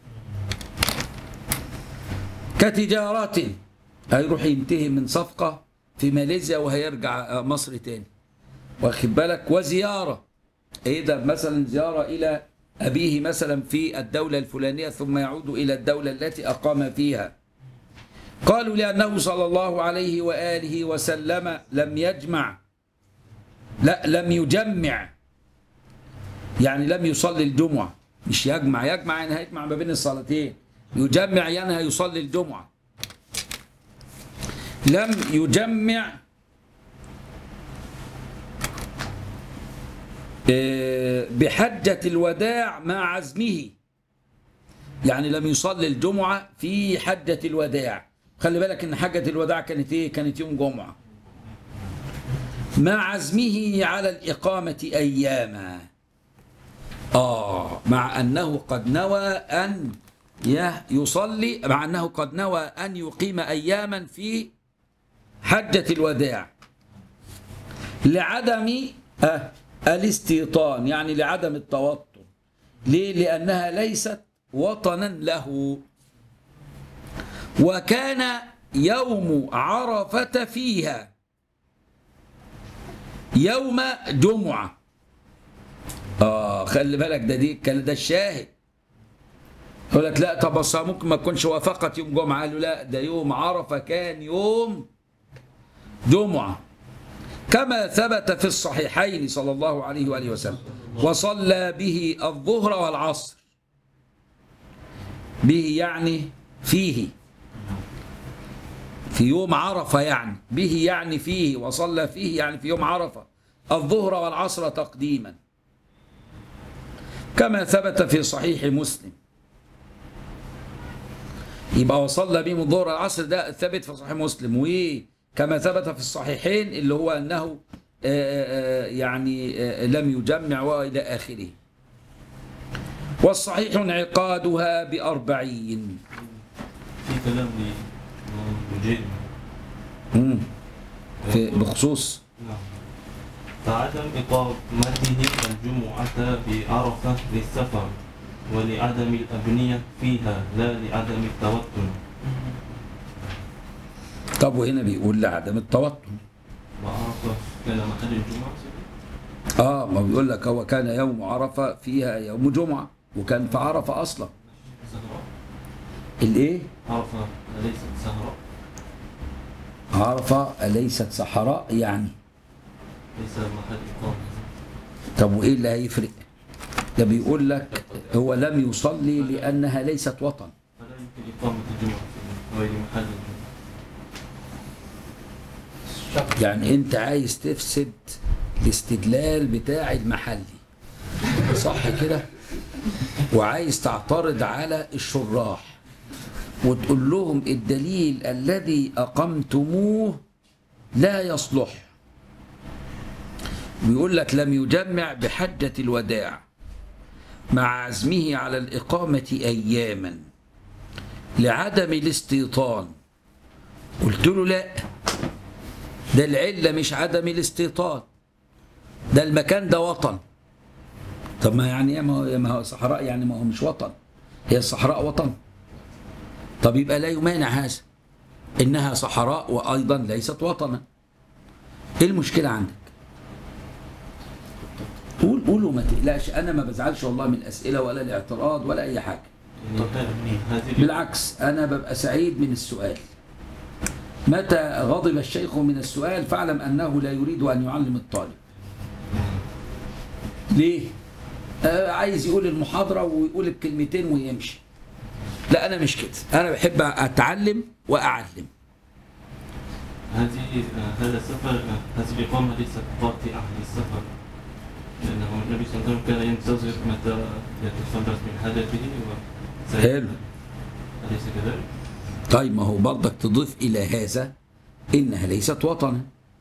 كتجارات هيروح ينتهي من صفقة في ماليزيا وهيرجع مصر تاني واخد بالك وزيارة إذا مثلا زيارة إلى أبيه مثلا في الدولة الفلانية ثم يعود إلى الدولة التي أقام فيها قالوا لأنه صلى الله عليه وآله وسلم لم يجمع لا لم يجمع يعني لم يصلي الجمعة مش يجمع يجمع يعني هيجمع ما بين الصلاتين يجمع يعني هيصلي الجمعة لم يجمع آه، بحجة الوداع مع عزمه يعني لم يصلي الجمعة في حجة الوداع خلي بالك ان حجة الوداع كانت ايه كانت يوم جمعة مع عزمه على الإقامة أياما آه مع أنه قد نوى أن يه- يصلي مع أنه قد نوى أن يقيم أياما في حجة الوداع لعدم آه الاستيطان يعني لعدم التوطن ليه؟ لأنها ليست وطنا له وكان يوم عرفة فيها يوم جمعة آه خلي بالك ده دي كان ده الشاهد يقول لك لا طب أصل ممكن ما تكونش وافقت يوم جمعة قالوا لا ده يوم عرفة كان يوم جمعة كما ثبت في الصحيحين صلى الله عليه وآله وسلم وصلى به الظهر والعصر به يعني فيه في يوم عرفة يعني به يعني فيه وصلى فيه يعني في يوم عرفة الظهر والعصر تقديما كما ثبت في صحيح مسلم يبقى وصلى بهم الظهر والعصر ده ثبت في صحيح مسلم وكما ثبت في الصحيحين اللي هو أنه آه، آه، يعني آه، لم يجمع وإلى آخره والصحيح انعقادها بأربعين في كلام لمجيد مم. في بخصوص نعم فعدم إقامته الجمعة بعرفة للسفر ولعدم الأبنية فيها لا لعدم التوطن طب وهنا بيقول لعدم التوطن وعرفة كان محل الجمعة اه ما بيقول لك هو كان يوم عرفة فيها يوم جمعة وكان في عرفة أصلا سهراء الايه عرفة ليست سهراء عرفة أليست صحراء يعني ليس محل إقامة طب وإيه اللي هيفرق ده بيقول لك هو لم يصلي لأنها ليست وطن فلا يمكن إقامة الجمعة في غير محل الجمعة يعني انت عايز تفسد الاستدلال بتاع المحلي صح كده وعايز تعترض على الشراح وتقول لهم الدليل الذي أقمتموه لا يصلح بيقول لك لم يجمع بحجة الوداع مع عزمه على الإقامة أياما لعدم الاستيطان قلت له لا ده العلة مش عدم الاستيطان ده المكان ده وطن طب ما يعني إيه؟ ما هو ما هو صحراء يعني ما هو مش وطن هي الصحراء وطن طب يبقى لا يمانع هذا انها صحراء وايضا ليست وطنا ايه المشكله عندك قول قول وما تقلقش انا ما بزعلش والله من الاسئله ولا الاعتراض ولا اي حاجه يعني طب منين؟ هذه بالعكس انا ببقى سعيد من السؤال متى غضب الشيخ من السؤال فاعلم انه لا يريد ان يعلم الطالب ليه آه عايز يقول المحاضره ويقول الكلمتين ويمشي لا انا مش كده انا بحب اتعلم واعلم هذه هذا السفر هذه الإقامة ليست قاطعة للسفر لأنه النبي صلى الله عليه وسلم كان ينتظر متى يتخلص من حاجته و حلو. أليس كذلك؟ طيب ما هو برضك تضيف إلى هذا إنها ليست وطنا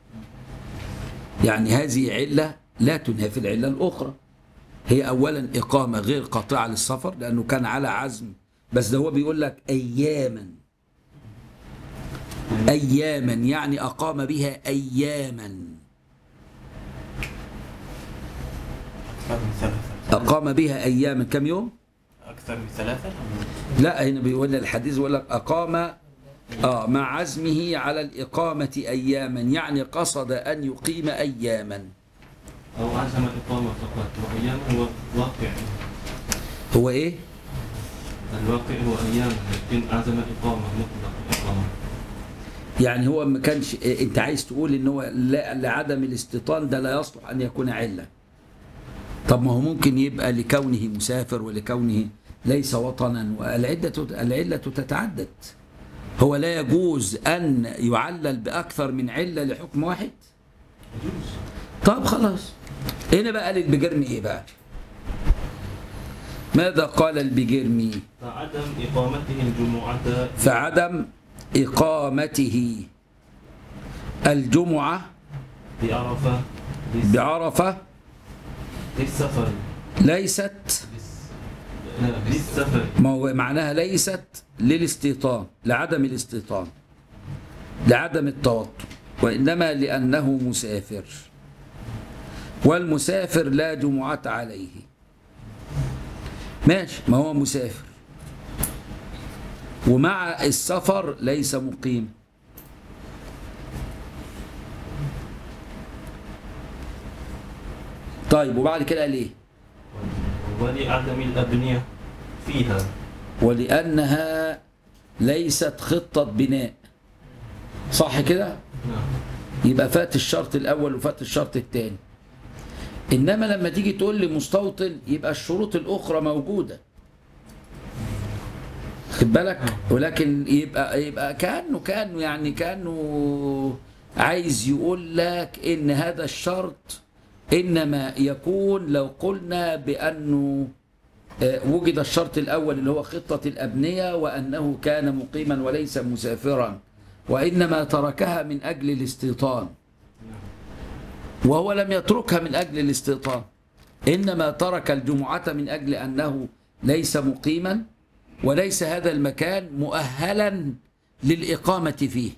يعني هذه علة لا تنافي العلة الأخرى هي أولا إقامة غير قاطعة للسفر لأنه كان على عزم بس ده هو بيقول لك أياما أياما يعني أقام بها أياما أكثر من ثلاثة أقام بها أياما كم يوم؟ أكثر من ثلاثة لا هنا بيقول لنا الحديث بيقول لك أقام آه مع عزمه على الإقامة أياما يعني قصد أن يقيم أياما أو عزم الإقامة فقط وأيام هو واقع هو إيه؟ الواقع هو أيام لكن عزم الإقامة مطلق الإقامة يعني هو ما كانش إيه، أنت عايز تقول إن هو لا- لعدم الاستيطان ده لا يصلح أن يكون علة طب ما هو ممكن يبقى لكونه مسافر ولكونه ليس وطنا والعلة العلة تتعدد هو لا يجوز أن يعلل بأكثر من علة لحكم واحد يجوز طب خلاص هنا بقى للبجرمي ايه بقى ماذا قال البجرمي فعدم إقامته الجمعة فعدم إقامته الجمعة بعرفة للس- بعرفة للسفر ليست لا، للسفر ما هو معناها ليست للاستيطان لعدم الاستيطان لعدم التوتر وإنما لأنه مسافر والمسافر لا جمعة عليه ماشي ما هو مسافر ومع السفر ليس مقيم طيب وبعد كده قال ايه ولعدم الأبنية فيها ولأنها ليست خطة بناء صح كده نعم يبقى فات الشرط الأول وفات الشرط الثاني إنما لما تيجي تقول لي مستوطن يبقى الشروط الأخرى موجودة خد بالك ولكن يبقى يبقى كأنه كأنه يعني كأنه عايز يقول لك إن هذا الشرط إنما يكون لو قلنا بأنه آه، وجد الشرط الأول اللي هو خطة الأبنية وأنه كان مقيما وليس مسافرا وإنما تركها من أجل الاستيطان وهو لم يتركها من أجل الاستيطان إنما ترك الجمعة من أجل أنه ليس مقيما وليس هذا المكان مؤهلا للإقامة فيه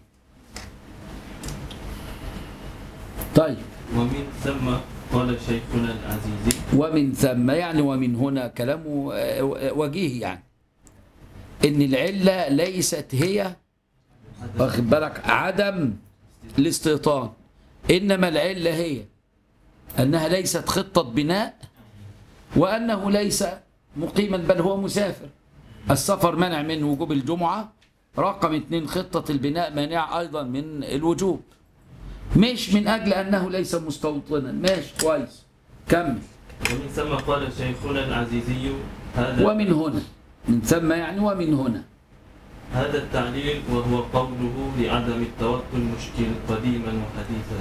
طيب ومن ثم قال شيخنا العزيزي ومن ثم يعني ومن هنا كلامه آه، وجيه يعني ان العله ليست هي واخد بالك عدم الاستيطان انما العله هي انها ليست خطه بناء وانه ليس مقيما بل هو مسافر السفر منع من وجوب الجمعه رقم اثنين خطه البناء مانعه ايضا من الوجوب مش من اجل انه ليس مستوطنا ماشي كويس كمل ومن ثم قال شيخنا العزيزي هذا ومن هنا من ثم يعني ومن هنا هذا التعليل وهو قوله لعدم التوكل مشكل قديما وحديثا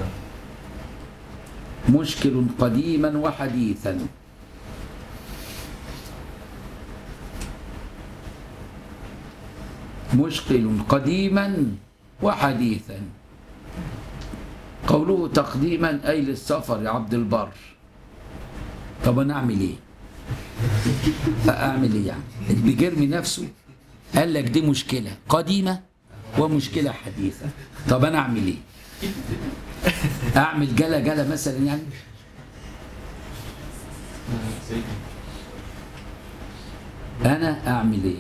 مشكل قديما وحديثا مشكل قديما وحديثا قوله تقديما أي للسفر يا عبد البر طب أنا أعمل إيه؟ أعمل إيه يعني؟ اللي بيجرمي نفسه قال لك دي مشكلة قديمة ومشكلة حديثة طب أنا أعمل إيه؟ أعمل جلا جلا مثلا يعني آه، سيدي انا اعمل ايه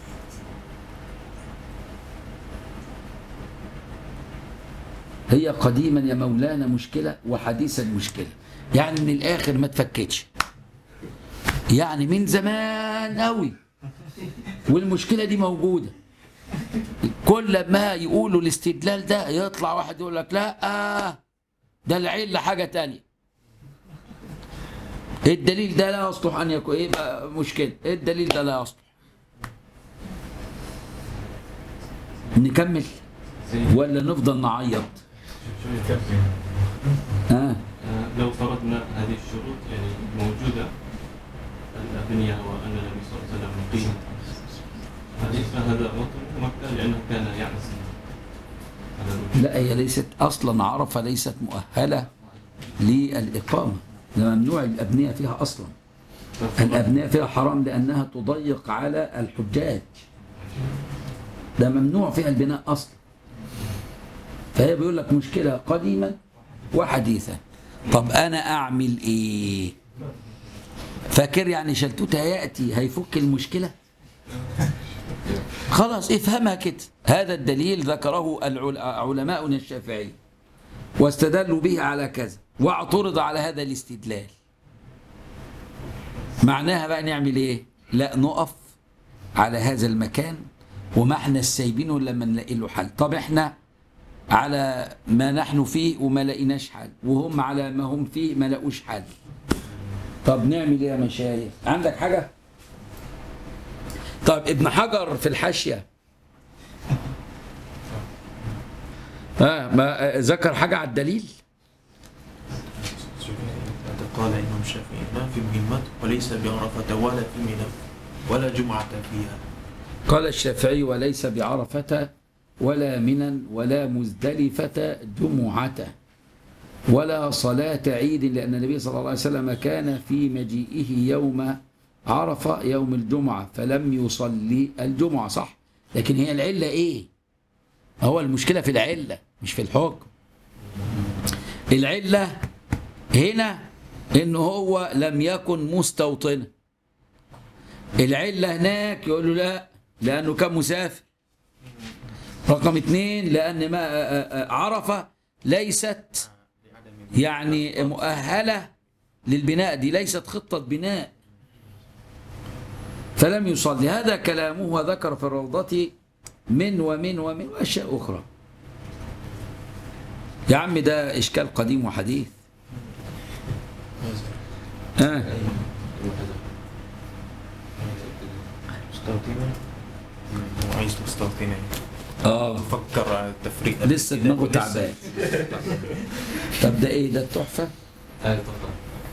هي قديما يا مولانا مشكلة وحديثا مشكلة يعني من الآخر ما تفكتش يعني من زمان قوي والمشكلة دي موجودة كل ما يقولوا الاستدلال ده يطلع واحد يقول لك لا آه ده العلة حاجة تانية الدليل ده لا يصلح ان يكون يبقى مشكله الدليل ده لا يصلح نكمل سيدي ولا نفضل نعيط شوية. ها آه، لو فرضنا هذه الشروط يعني موجودة الأبنية وأن النبي صلى الله عليه وسلم مقيم حديث هذا وطن مكة لأنه كان يعز على الوجود لا هي ليست اصلا عرفه ليست مؤهله للاقامه ده ممنوع الابنيه فيها اصلا الابنيه فيها حرام لانها تضيق على الحجاج ده ممنوع فيها البناء اصلا فهي بيقول لك مشكله قديما وحديثا طب انا اعمل ايه فاكر يعني شلتوتها ياتي هيفك المشكله خلاص افهمها كده هذا الدليل ذكره العل- علماؤنا الشافعي واستدلوا به على كذا واعترض على هذا الاستدلال معناها بقى نعمل ايه لا نقف على هذا المكان وما احنا سايبينه لما نلاقي له حل طب احنا على ما نحن فيه وما لقيناش حل وهم على ما هم فيه ما لقوش حل طب نعمل ايه يا مشايخ عندك حاجه طب ابن حجر في الحاشيه ها ما آه، ذكر حاجه على الدليل قال الإمام الشافعي ما في مهمة وليس بعرفة ولا في منى ولا جمعة فيها قال الشافعي وليس بعرفة ولا منى ولا مزدلفة جمعة ولا صلاة عيد لأن النبي صلى الله عليه وسلم كان في مجيئه يوم عرفة يوم الجمعة فلم يصلي الجمعة صح لكن هي العلة إيه هو المشكلة في العلة مش في الحكم العلة هنا إن هو لم يكن مستوطنا العلة هناك يقول له لا لأنه كان مسافر رقم اثنين لأن ما عرفة ليست يعني مؤهلة للبناء دي ليست خطة بناء فلم يصلي هذا كلامه وذكر في الروضة من ومن ومن وأشياء أخرى يا عم ده إشكال قديم وحديث آه. مستوطنة وعايز مستوطنة آه فكر على التفريق لسه دماغه تعبان طب ده ايه ده التحفه آية تفضل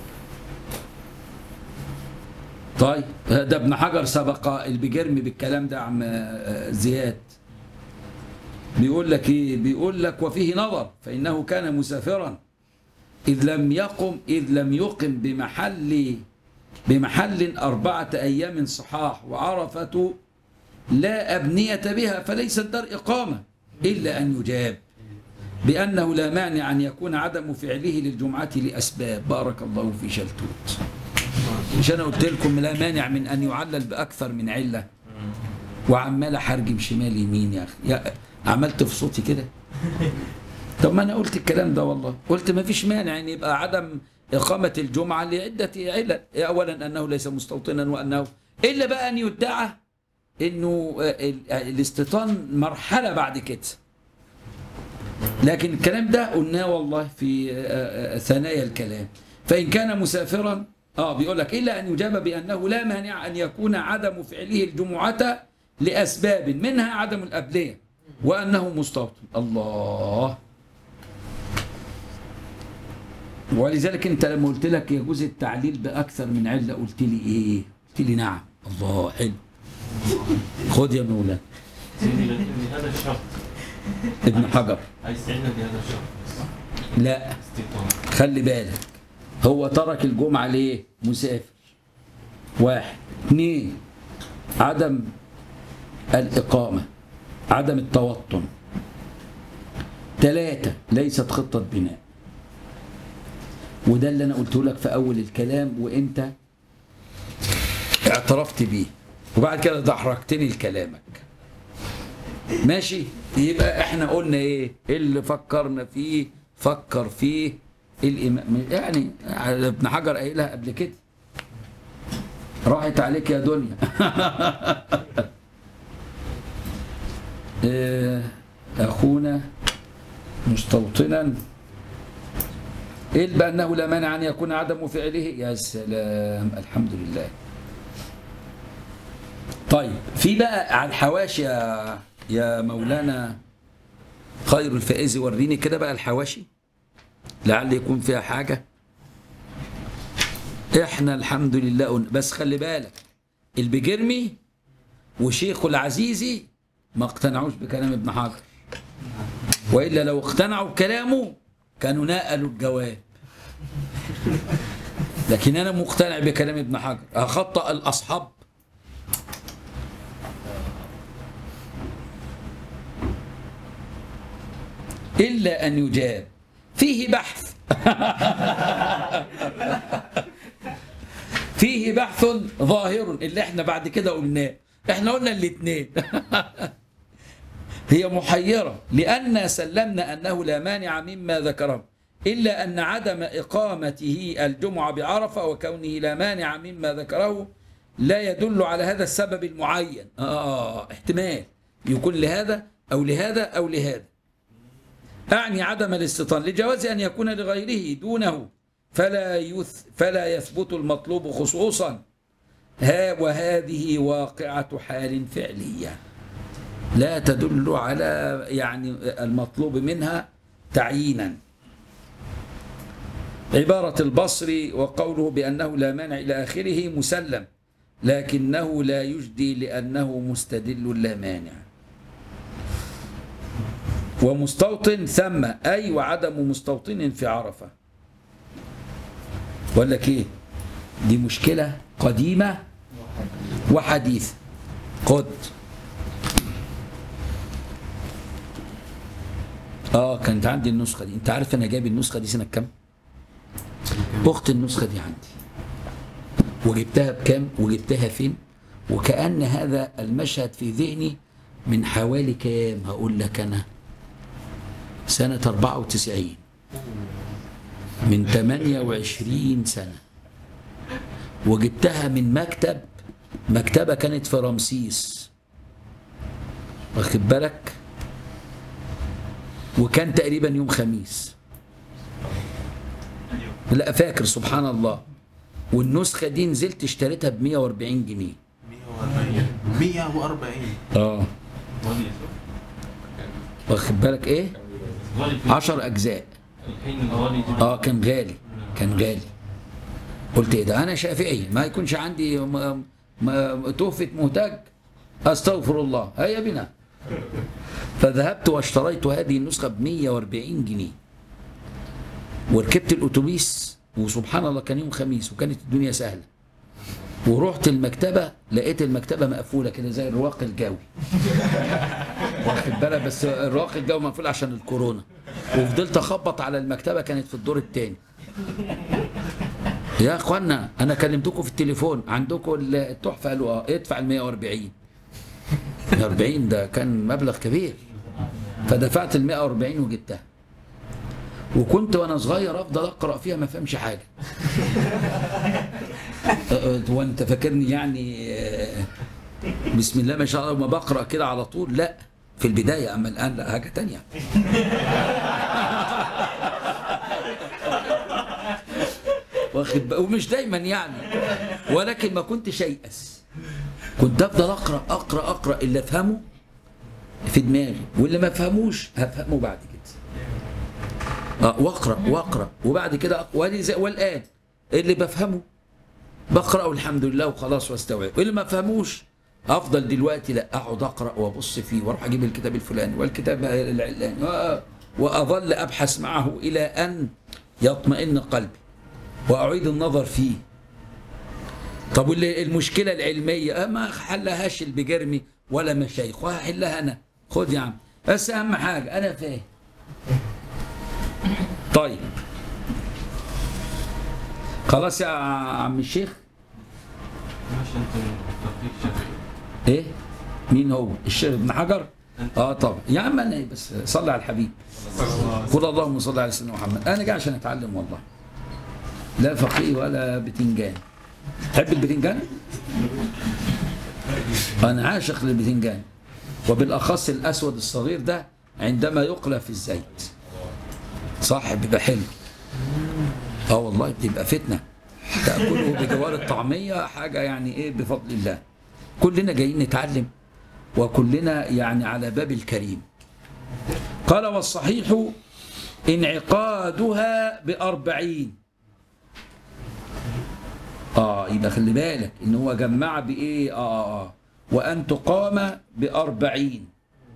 طيب ده ابن حجر سبق البجرمي بالكلام ده عم آه، زياد بيقول لك ايه بيقول لك وفيه نظر فانه كان مسافرا اذ لم يقم اذ لم يقم بمحل بمحل اربعه ايام صحاح وعرفه لا ابنيه بها فليست دار اقامه الا ان يجاب بانه لا مانع ان يكون عدم فعله للجمعه لاسباب بارك الله في شلتوت مش انا قلت لكم لا مانع من ان يعلل باكثر من عله وعمال احرجم شمال يمين يا اخي يا عملت في صوتي كده طب ما انا قلت الكلام ده والله قلت ما فيش مانع ان يبقى عدم اقامه الجمعه لعده علل اولا انه ليس مستوطنا وانه الا بقى ان يدعى انه آه، ال- آه، الاستيطان مرحله بعد كده لكن الكلام ده قلناه والله في آه، آه، ثنايا الكلام فإن كان مسافرا اه بيقول لك إلا أن يجاب بأنه لا مانع أن يكون عدم فعله الجمعة لأسباب منها عدم الأبلية وأنه مستوطن الله ولذلك أنت لما قلت لك يجوز التعليل بأكثر من علة قلت لي إيه؟ قلت لي نعم الله حلو خد يا مولانا سيدي لكن هذا الشرط ابن حجر هيسعدنا بهذا الشرط لا استيطان خلي بالك هو ترك الجمعة ليه؟ مسافر واحد اثنين عدم الإقامة عدم التوطن ثلاثة ليست خطة بناء وده اللي أنا قلته لك في أول الكلام وأنت اعترفت بيه وبعد كده دحرجتني لكلامك ماشي يبقى احنا قلنا ايه اللي فكرنا فيه فكر فيه الامام يعني ابن حجر قايلها قبل كده راحت عليك يا دنيا إيه، اخونا مستوطنا إلا بأنه لا مانع أن يكون عدم فعله يا سلام الحمد لله طيب في بقى على الحواشي يا يا مولانا خير الفائز وريني كده بقى الحواشي لعل يكون فيها حاجة احنا الحمد لله قلنا- بس خلي بالك البجرمي وشيخه العزيزي ما اقتنعوش بكلام ابن حجر وإلا لو اقتنعوا بكلامه كانوا نقلوا الجواب لكن أنا مقتنع بكلام ابن حجر أخطأ الأصحاب إلا أن يجاب فيه بحث فيه بحث ظاهر اللي احنا بعد كده قلناه احنا قلنا الاثنين هي محيرة لأن سلمنا أنه لا مانع مما ذكره إلا أن عدم إقامته الجمعة بعرفة وكونه لا مانع مما ذكره لا يدل على هذا السبب المعين آه احتمال يكون لهذا أو لهذا أو لهذا أعني عدم الاستيطان لجواز أن يكون لغيره دونه فلا يث فلا يثبت المطلوب خصوصا ها وهذه واقعة حال فعلية لا تدل على يعني المطلوب منها تعيينا عبارة البصري وقوله بأنه لا مانع إلى آخره مسلم لكنه لا يجدي لأنه مستدل لا مانع ومستوطن ثم أي وعدم مستوطن في عرفة ولا لك إيه دي مشكلة قديمة وحديثة خد اه كانت عندي النسخة دي انت عارف انا جايب النسخة دي سنة كام اخت النسخة دي عندي وجبتها بكام وجبتها فين وكأن هذا المشهد في ذهني من حوالي كام هقول لك انا سنة 94 من 28 سنة وجبتها من مكتب مكتبة كانت في رمسيس واخد بالك وكان تقريبا يوم خميس لا فاكر سبحان الله والنسخة دي نزلت اشتريتها ب 140 جنيه 140 140 اه غالي واخد بالك ايه غالي في 10 اجزاء الحين الغالي جدا اه كان غالي كان غالي قلت ايه ده انا شافعي ما يكونش عندي م- م- تحفة مهتاج استغفر الله هيا بنا فذهبت واشتريت هذه النسخة ب 140 جنيه وركبت الاتوبيس وسبحان الله كان يوم خميس وكانت الدنيا سهلة ورحت المكتبة لقيت المكتبة مقفولة كده زي الرواق الجوي واخد بالك بس الرواق الجوي مقفول عشان الكورونا وفضلت اخبط على المكتبة كانت في الدور الثاني يا اخوانا انا كلمتكم في التليفون عندكم التحفة قالوا اه ادفع ال 140 140 ده كان مبلغ كبير فدفعت ال 140 وجبتها وكنت وانا صغير افضل اقرا فيها ما فهمش حاجه أه، وانت فاكرني يعني آه، بسم الله ما شاء الله وما بقرا كده على طول لا في البدايه اما الان لا حاجه تانية واخد بق- ومش دايما يعني ولكن ما كنتش ييأس كنت افضل اقرا اقرا اقرا اللي افهمه في دماغي واللي ما افهموش هفهمه بعد كده اه واقرا واقرا وبعد كده أق- وادي زي والان اللي بفهمه بقراه الحمد لله وخلاص واستوعب اللي ما فهموش افضل دلوقتي لا اقعد اقرا وابص فيه واروح اجيب الكتاب الفلاني والكتاب العلاني و- واظل ابحث معه الى ان يطمئن قلبي واعيد النظر فيه طب واللي المشكله العلميه آه، ما حلهاش البجرمي ولا مشايخ وهحلها انا خد يا عم بس اهم حاجه انا فاهم طيب خلاص يا عم الشيخ ماشي انت من تحقيق شافعي ايه مين هو الشيخ ابن حجر اه طبعا يا عم انا إيه بس صلي على الحبيب قول اللهم صل على سيدنا محمد انا جاي عشان اتعلم والله لا فقيه ولا بتنجان تحب البتنجان انا عاشق للبتنجان وبالاخص الاسود الصغير ده عندما يقلى في الزيت صح بيبقى حلو اه والله بتبقى فتنه تاكله بجوار الطعميه حاجه يعني ايه بفضل الله كلنا جايين نتعلم وكلنا يعني على باب الكريم قال والصحيح انعقادها بأربعين اه يبقى خلي بالك ان هو جمع بايه اه اه, آه. وان تقام بأربعين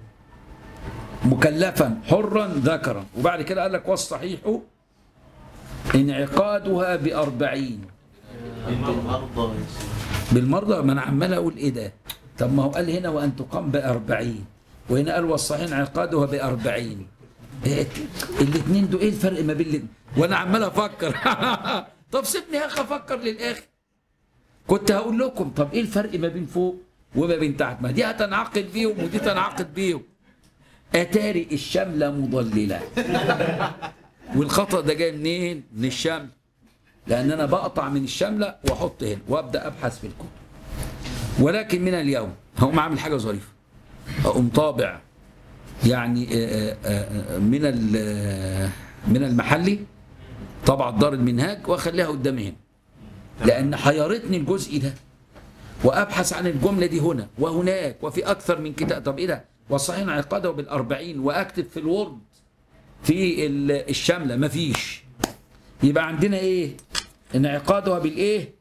مكلفا حرا ذكرا وبعد كده قال لك والصحيح انعقادها بأربعين المرضى بالمرضى ما انا عمال اقول ايه ده طب ما هو قال هنا وان تقام بأربعين وهنا قال والصحيح انعقادها بأربعين إيه الاثنين دول ايه الفرق ما بين الاتنين؟ وانا عمال افكر طب سيبني يا اخي افكر للاخر كنت هقول لكم طب ايه الفرق ما بين فوق وما بين تحت ما دي هتنعقد بيهم ودي تنعقد بيهم اتاري الشمله مضلله والخطا ده جاي منين من الشمل لان انا بقطع من الشمله واحط هنا وابدا ابحث في الكتب ولكن من اليوم هقوم اعمل حاجه ظريفه اقوم طابع يعني آه، آه، آه، من ال- من المحلي طبعا دار المنهاج واخليها قدامي هنا لان حيرتني الجزء ده وابحث عن الجمله دي هنا وهناك وفي اكثر من كتاب طب ايه ده والصحيح انعقاده بالأربعين واكتب في الورد في ال- الشامله مفيش يبقى عندنا ايه انعقادها بالايه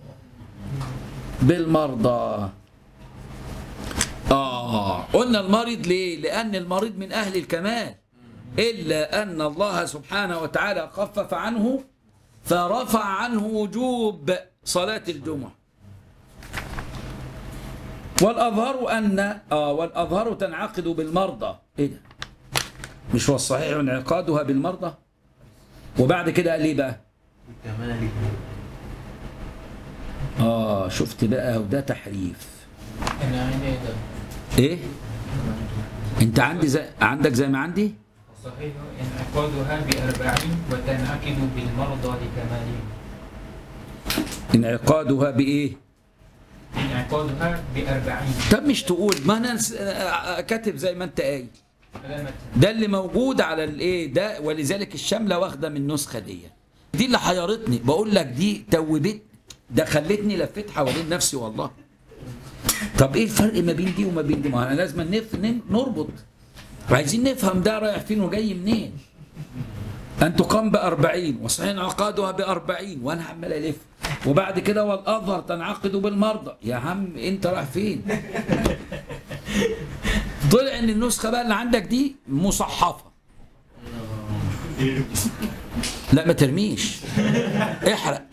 بالمرضى اه قلنا المريض ليه لان المريض من اهل الكمال الا ان الله سبحانه وتعالى خفف عنه فرفع عنه وجوب صلاه الجمعه والاظهر ان اه والاظهر تنعقد بالمرضى ايه ده مش هو الصحيح انعقادها بالمرضى وبعد كده قال ايه بقى كمالك اه شفت بقى وده تحريف أنا عندي ده ايه انت عندي زي عندك زي ما عندي صحيح انعقادها بأربعين وتنعقد بالمرضى لكمالهم انعقادها بايه انعقادها بأربعين طب مش تقول ما انا س- آه، كاتب زي ما انت قايل هذا متن ده اللي موجود على الايه ده ولذلك الشامله واخده من النسخه دي دي اللي حيرتني بقول لك دي توبت ده خلتني لفيت حوالين نفسي والله طب ايه الفرق ما بين دي وما بين دي ما احنا لازم نف... ن- نربط عايزين نفهم ده رايح فين وجاي منين أن تقام بأربعين وصحيح انعقادها بأربعين وأنا عمال ألف وبعد كده والأظهر تنعقد بالمرضى يا عم أنت رايح فين طلع ان النسخه بقى اللي عندك دي مصحفه لا ما ترميش احرق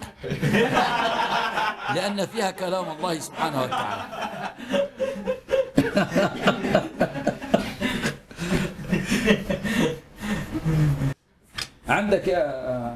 لان فيها كلام الله سبحانه وتعالى عندك يا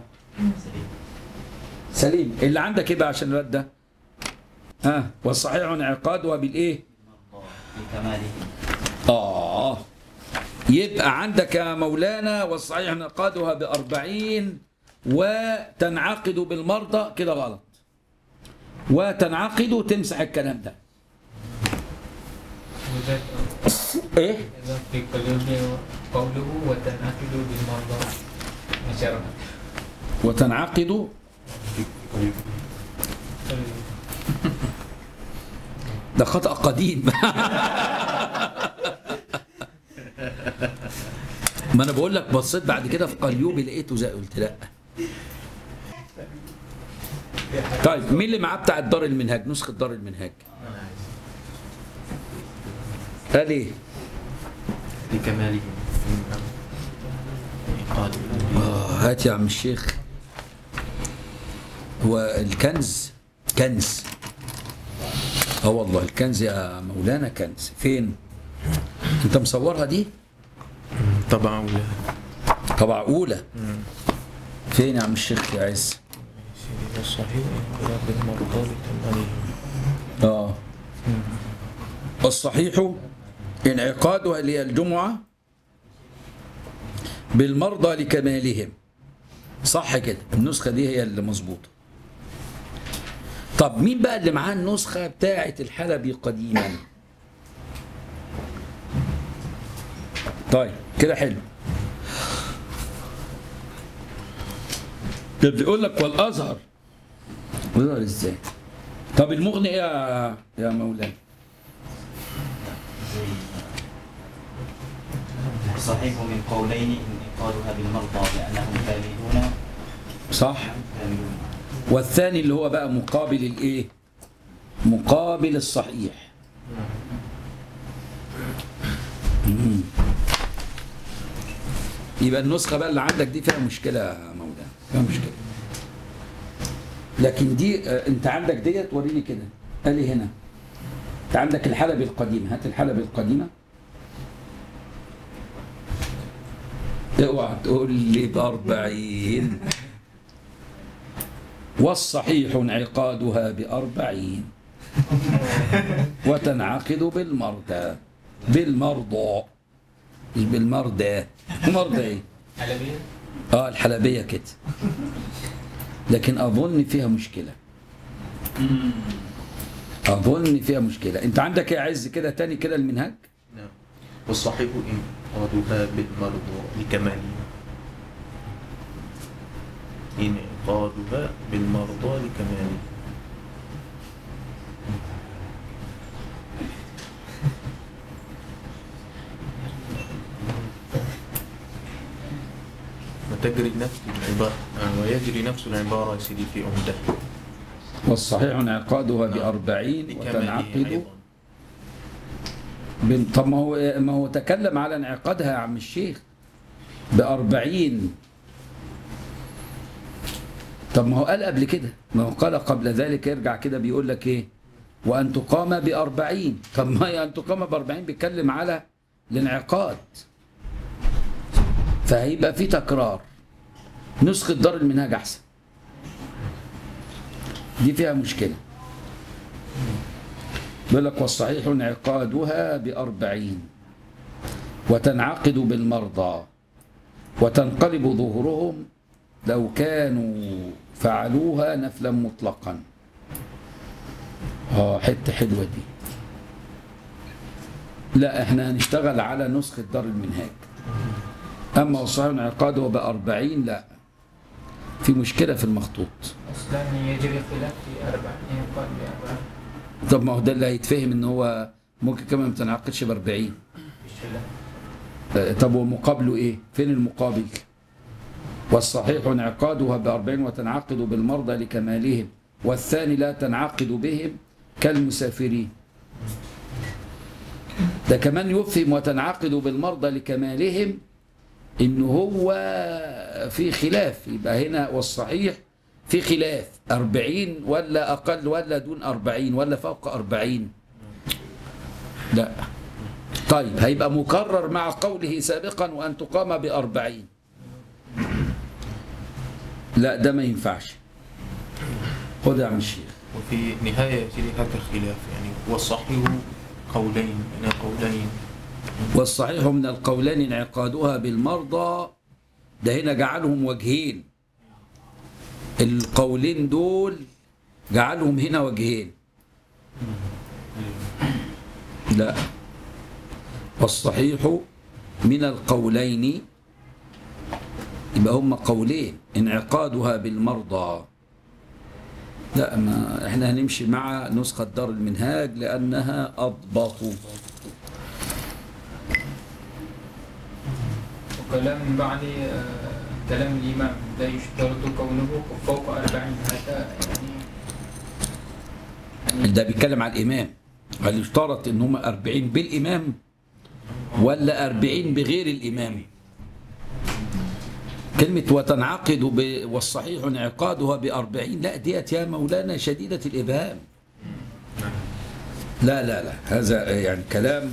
سليم اللي عندك ايه بقى عشان الواد ده ها آه. والصحيح انعقادها بالايه بكماله آه يبقى عندك يا مولانا والصحيح انعقادها بأربعين وتنعقد بالمرضى كده غلط وتنعقد تمسح الكلام ده وذاك ايه إذا في قلوبه قوله وتنعقد بالمرضى نشرها وتنعقد ده خطأ قديم ما انا بقول لك بصيت بعد كده في قليوبي لقيته زي قلت لا طيب مين اللي معاه بتاع الدار المنهاج نسخة دار المنهاج قال ايه لكماله قال آه هات يا عم الشيخ هو الكنز كنز اه والله الكنز يا مولانا كنز فين انت مصورها دي طبعا ولا طبعا اولى فين يا عم الشيخ يا عز سيدي الصحيح انقلاب المرضى لكماله اه الصحيح انعقادها اللي هي الجمعة بالمرضى لكمالهم صح كده النسخة دي هي اللي مظبوطة طب مين بقى اللي معاه النسخة بتاعة الحلبي قديما طيب كده حلو ده بيقول لك والازهر والازهر ازاي طب المغني ايه يا يا مولانا صحيح من قولين انعقادها بالمرضى لأنهم كاملون صح كاملون والثاني اللي هو بقى مقابل الايه مقابل الصحيح مم. يبقى النسخة بقى اللي عندك دي فيها مشكلة يا مولانا فيها مشكلة لكن دي آه، انت عندك ديت وريني كده قال لي هنا انت عندك الحلبة القديمة هات الحلبة القديمة اوعى تقول لي بأربعين والصحيح انعقادها بأربعين وتنعقد بالمرضى بالمرضى مش بالمرضى مرضى ايه حلبية اه الحلبية كده لكن أظن فيها مشكلة أظن فيها مشكلة أنت عندك يا عز كده تاني كده المنهج نعم والصحيح انقاذها بالمرضى لكماله انقاذها بالمرضى لكماله وتجري نفس العبارة آه، ويجري نفس العبارة يا سيدي في عمده والصحيح انعقادها بأربعين لكماله وتنعقد أيضا بن- طب ما هو ما هو تكلم على انعقادها يا عم الشيخ بأربعين طب ما هو قال قبل كده ما هو قال قبل ذلك يرجع كده بيقول لك ايه وأن تقام بأربعين طب ما هي أن تقام بأربعين بيتكلم على الانعقاد فهيبقى في تكرار نسخة دار المنهاج أحسن دي فيها مشكلة بيقول لك والصحيح انعقادها بأربعين وتنعقد بالمرضى وتنقلب ظهورهم لو كانوا فعلوها نفلا مطلقا اه حته حلوه دي لا احنا هنشتغل على نسخه دار المنهاج اما والصحيح انعقاده بأربعين لا في مشكله في المخطوط أصلا يجري خلاف في أربع يقال بأربع طب ما هو ده اللي هيتفهم ان هو ممكن كمان ما تنعقدش ب 40 مش خلاف آه، طب ومقابله ايه؟ فين المقابل؟ والصحيح انعقادها بأربعين وتنعقد بالمرضى لكمالهم والثاني لا تنعقد بهم كالمسافرين ده كمان يفهم وتنعقد بالمرضى لكمالهم ان هو في خلاف يبقى هنا والصحيح في خلاف أربعين ولا أقل ولا دون أربعين ولا فوق أربعين لا طيب هيبقى مكرر مع قوله سابقا وأن تقام بأربعين لا ده ما ينفعش خد يا عم الشيخ وفي نهاية يا سيدي هذا الخلاف يعني والصحيح قولين من قولين والصحيح من القولين انعقادها بالمرضى ده هنا جعلهم وجهين القولين دول جعلهم هنا وجهين لا والصحيح من القولين يبقى هما قولين انعقادها بالمرضى لا ما احنا هنمشي مع نسخة دار المنهاج لأنها أضبط وكلام بعد آه، كلام الإمام لا يشترط كونه فوق أربعين هذا يعني يعني ده بيتكلم على الإمام هل يشترط إن هم أربعين بالإمام ولا أربعين بغير الإمام كلمة وتنعقد ب... والصحيح انعقادها بأربعين لا ديت يا مولانا شديدة الإبهام لا لا لا هذا يعني كلام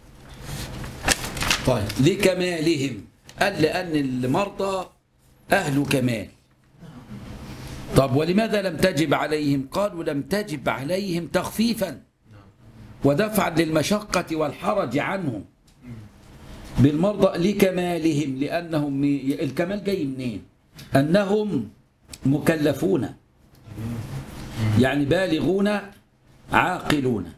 طيب لكمالهم قال لأن المرضى أهل كمال طب ولماذا لم تجب عليهم قالوا لم تجب عليهم تخفيفا ودفعا للمشقة والحرج عنهم بالمرضى لكمالهم لأنهم الكمال جاي منين أنهم مكلفون يعني بالغون عاقلون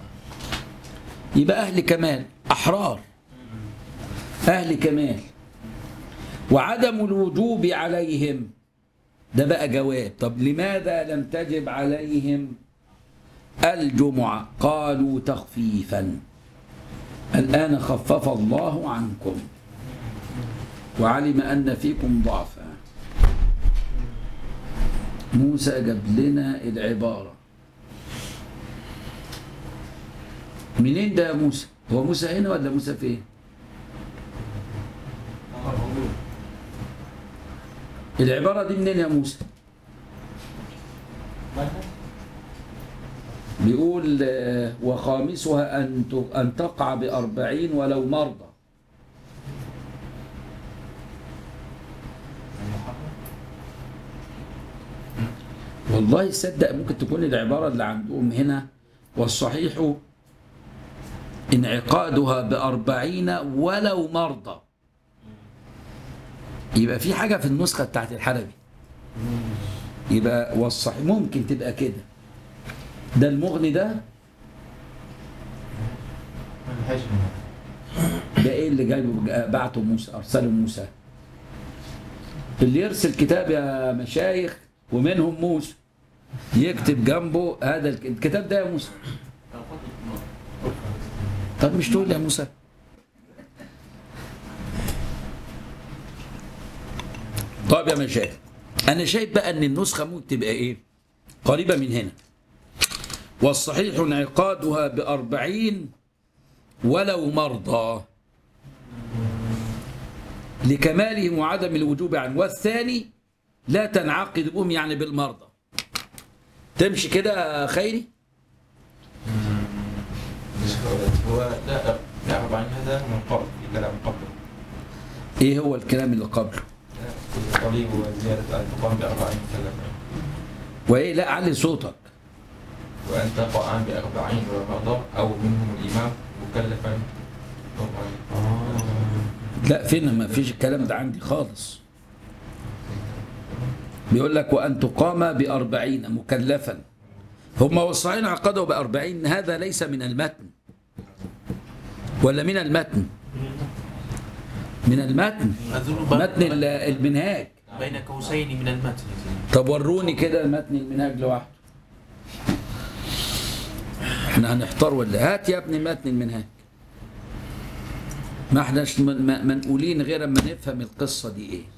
يبقى أهل كمال أحرار أهل كمال وعدم الوجوب عليهم ده بقى جواب طب لماذا لم تجب عليهم الجمعة قالوا تخفيفا الآن خفف الله عنكم وعلم أن فيكم ضعفا موسى جاب لنا العبارة منين ده يا موسى هو موسى هنا ولا موسى فين العبارة دي منين يا موسى بيقول آه، وخامسها أن ت- أن تقع بأربعين ولو مرضى والله صدق ممكن تكون العبارة اللي عندهم هنا والصحيح انعقادها بأربعين ولو مرضى يبقى في حاجة في النسخة بتاعت الحلبي يبقى والصحيح ممكن تبقى كده ده المغني ده ده ايه اللي جايبه بعته موسى ارسله موسى اللي يرسل كتاب يا مشايخ ومنهم موسى يكتب جنبه هذا الك- الكتاب ده يا موسى طب مش تقول يا موسى طيب يا مشايخ انا شايف بقى ان النسخه ممكن تبقى ايه قريبه من هنا والصحيح انعقادها بأربعين ولو مرضى لكمالهم وعدم الوجوب عنه والثاني لا تنعقد بهم يعني بالمرضى تمشي كده يا خيري هو لا لا أربعين هذا من قبل في كلام قبله ايه هو الكلام اللي قبله في قولي وزيادة أن تقام بأربعين مكلفة وايه لا علي صوتك وأن تقع بأربعين رمضان أو منهم الإمام مكلفا طبعا لا فين ما فيش الكلام ده عندي خالص بيقول لك وأن تقام بأربعين مكلفا هم والصحيحين عقدوا بأربعين هذا ليس من المتن ولا من المتن من المتن أظن متن ال- المنهاج بين قوسين من المتن طب وروني كده متن المنهاج لوحده احنا هنحتار ولا هات يا ابني متن المنهاج ما احناش من- ما- منقولين غير اما نفهم القصه دي ايه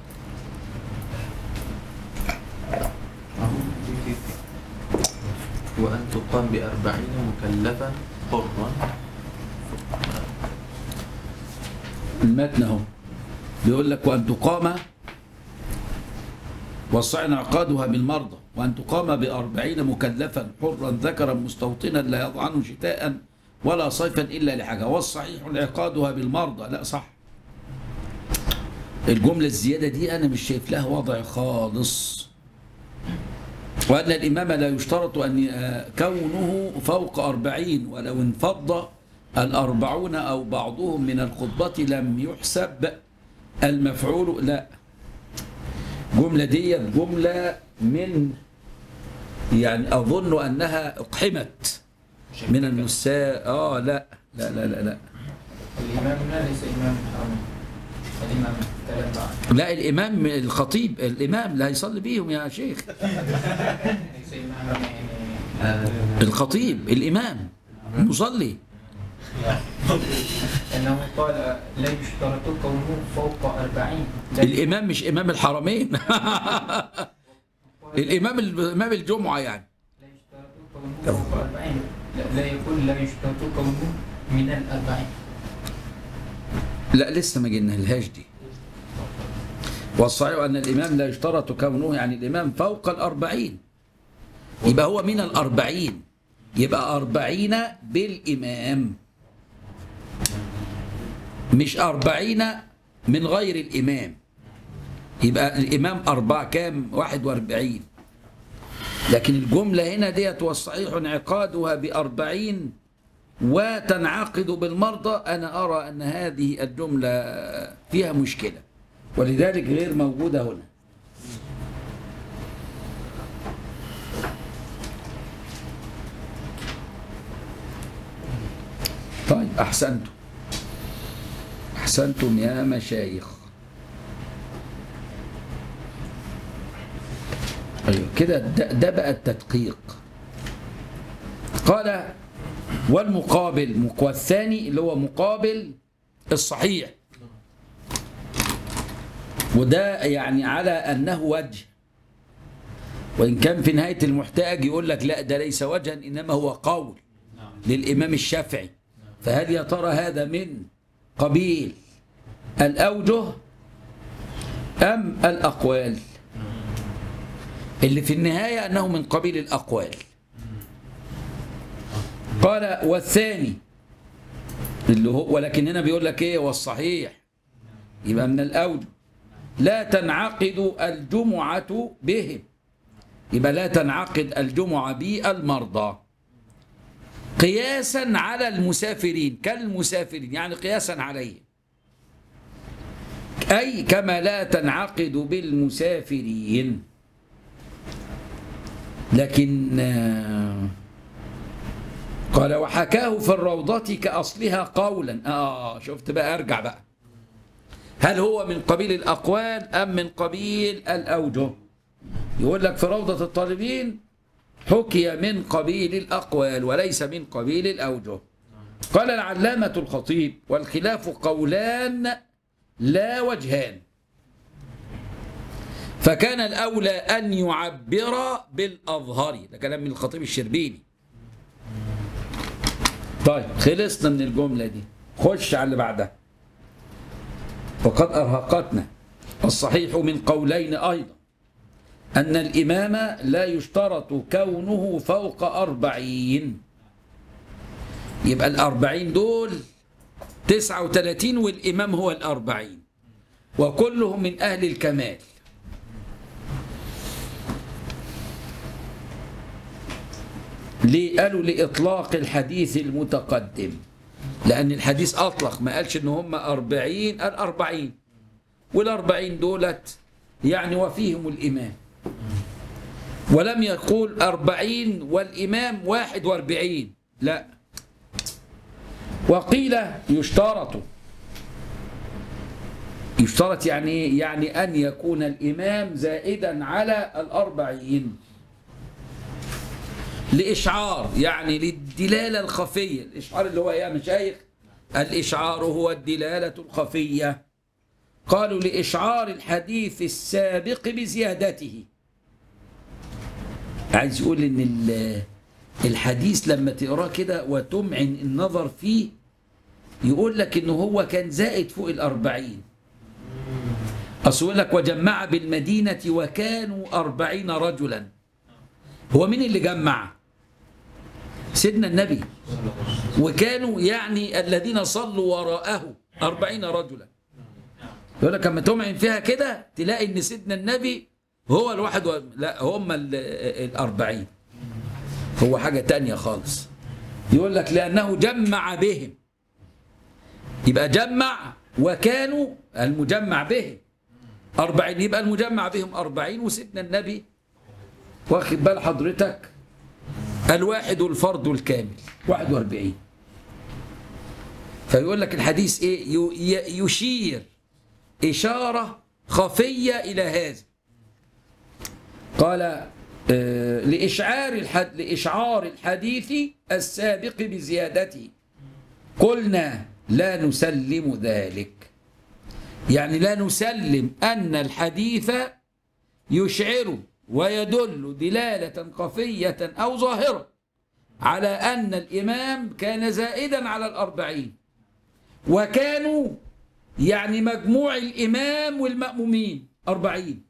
وأن تقام بأربعين مكلفا حرا المتن اهو بيقول لك وان تقام والصحيح انعقادها بالمرضى وان تقام بأربعين مكلفا حرا ذكرا مستوطنا لا يضعنه شتاء ولا صيفا الا لحاجه والصحيح انعقادها بالمرضى لا صح الجمله الزياده دي انا مش شايف لها وضع خالص وأن الإمام لا يشترط أن آه، كونه فوق أربعين ولو انفض الأربعون أو بعضهم من الخطبة لم يحسب المفعول لا جملة دي جملة من يعني أظن أنها أقحمت من النساء آه لا لا لا لا, لا. الإمام هنا ليس إمام حرام الإمام كلام بعد لا الإمام الخطيب الإمام لا يصلي بيهم يا شيخ ليس ليس إماما يعني الخطيب الإمام المصلي أنه قال لا يشترط كونه فوق أربعين لا الإمام مش إمام الحرمين الإمام إمام الجمعة يعني لا يشترط كونه فوق أربعين لا, لا يكون لا يشترط كونه من الأربعين لا لسه ما جينا لهاش دي والصحيح أن الإمام لا يشترط كونه يعني الإمام فوق الأربعين يبقى هو من الأربعين يبقى أربعين بالإمام مش أربعين من غير الإمام يبقى الإمام أربعة كام واحد وأربعين لكن الجملة هنا ديت والصحيح انعقادها بأربعين وتنعقد بالمرضى أنا أرى أن هذه الجملة فيها مشكلة ولذلك غير موجودة هنا طيب أحسنتم أحسنتم يا مشايخ أيوة كده ده, ده بقى التدقيق قال والمقابل والثاني اللي هو مقابل الصحيح وده يعني على أنه وجه وإن كان في نهاية المحتاج يقول لك لا ده ليس وجها إنما هو قول للإمام الشافعي فهل يا ترى هذا من قبيل الأوجه أم الأقوال اللي في النهاية أنه من قبيل الأقوال قال والثاني اللي هو ولكن هنا بيقول لك ايه والصحيح يبقى من الاوجه لا تنعقد الجمعة بهم يبقى لا تنعقد الجمعة بالمرضى قياسا على المسافرين كالمسافرين يعني قياسا عليهم أي كما لا تنعقد بالمسافرين لكن آه قال وحكاه في الروضة كأصلها قولا آه شفت بقى أرجع بقى هل هو من قبيل الأقوال أم من قبيل الأوجه يقول لك في روضة الطالبين حكي من قبيل الأقوال وليس من قبيل الأوجه قال العلامة الخطيب والخلاف قولان لا وجهان فكان الأولى أن يعبر بالأظهر ده كلام من الخطيب الشربيني طيب خلصنا من الجملة دي خش على اللي بعدها وقد أرهقتنا الصحيح من قولين أيضا أن الإمام لا يشترط كونه فوق أربعين يبقى الأربعين دول تسعة وثلاثين والإمام هو الأربعين وكلهم من أهل الكمال ليه قالوا لإطلاق الحديث المتقدم لأن الحديث أطلق ما قالش إن هم أربعين قال أربعين والأربعين دولت يعني وفيهم الإمام ولم يقول أربعين والإمام واحد واربعين لا وقيل يشترط يشترط يعني إيه؟ يعني أن يكون الإمام زائدا على الأربعين لإشعار يعني للدلالة الخفية الإشعار اللي هو يا مشايخ الإشعار هو الدلالة الخفية قالوا لإشعار الحديث السابق بزيادته عايز يقول إن ال- الحديث لما تقراه كده وتمعن النظر فيه يقول لك إنه هو كان زائد فوق الأربعين أصل يقول لك وجمع بالمدينة وكانوا أربعين رجلا هو مين اللي جمع سيدنا النبي وكانوا يعني الذين صلوا وراءه أربعين رجلا يقول لك لما تمعن فيها كده تلاقي ان سيدنا النبي هو الواحد و... لا هم ال- الأربعين هو حاجة تانية خالص يقول لك لأنه جمع بهم يبقى جمع وكانوا المجمع بهم أربعين يبقى المجمع بهم أربعين وسيدنا النبي واخد بال حضرتك الواحد الفرد الكامل 41 فيقول لك الحديث ايه ي- ي- يشير إشارة خفية إلى هذا قال آه، لإشعار الحد لإشعار الحديث السابق بزيادته قلنا لا نسلم ذلك يعني لا نسلم أن الحديث يشعر ويدل دلالة خفية أو ظاهرة على أن الإمام كان زائدا على الأربعين وكانوا يعني مجموع الإمام والمأمومين أربعين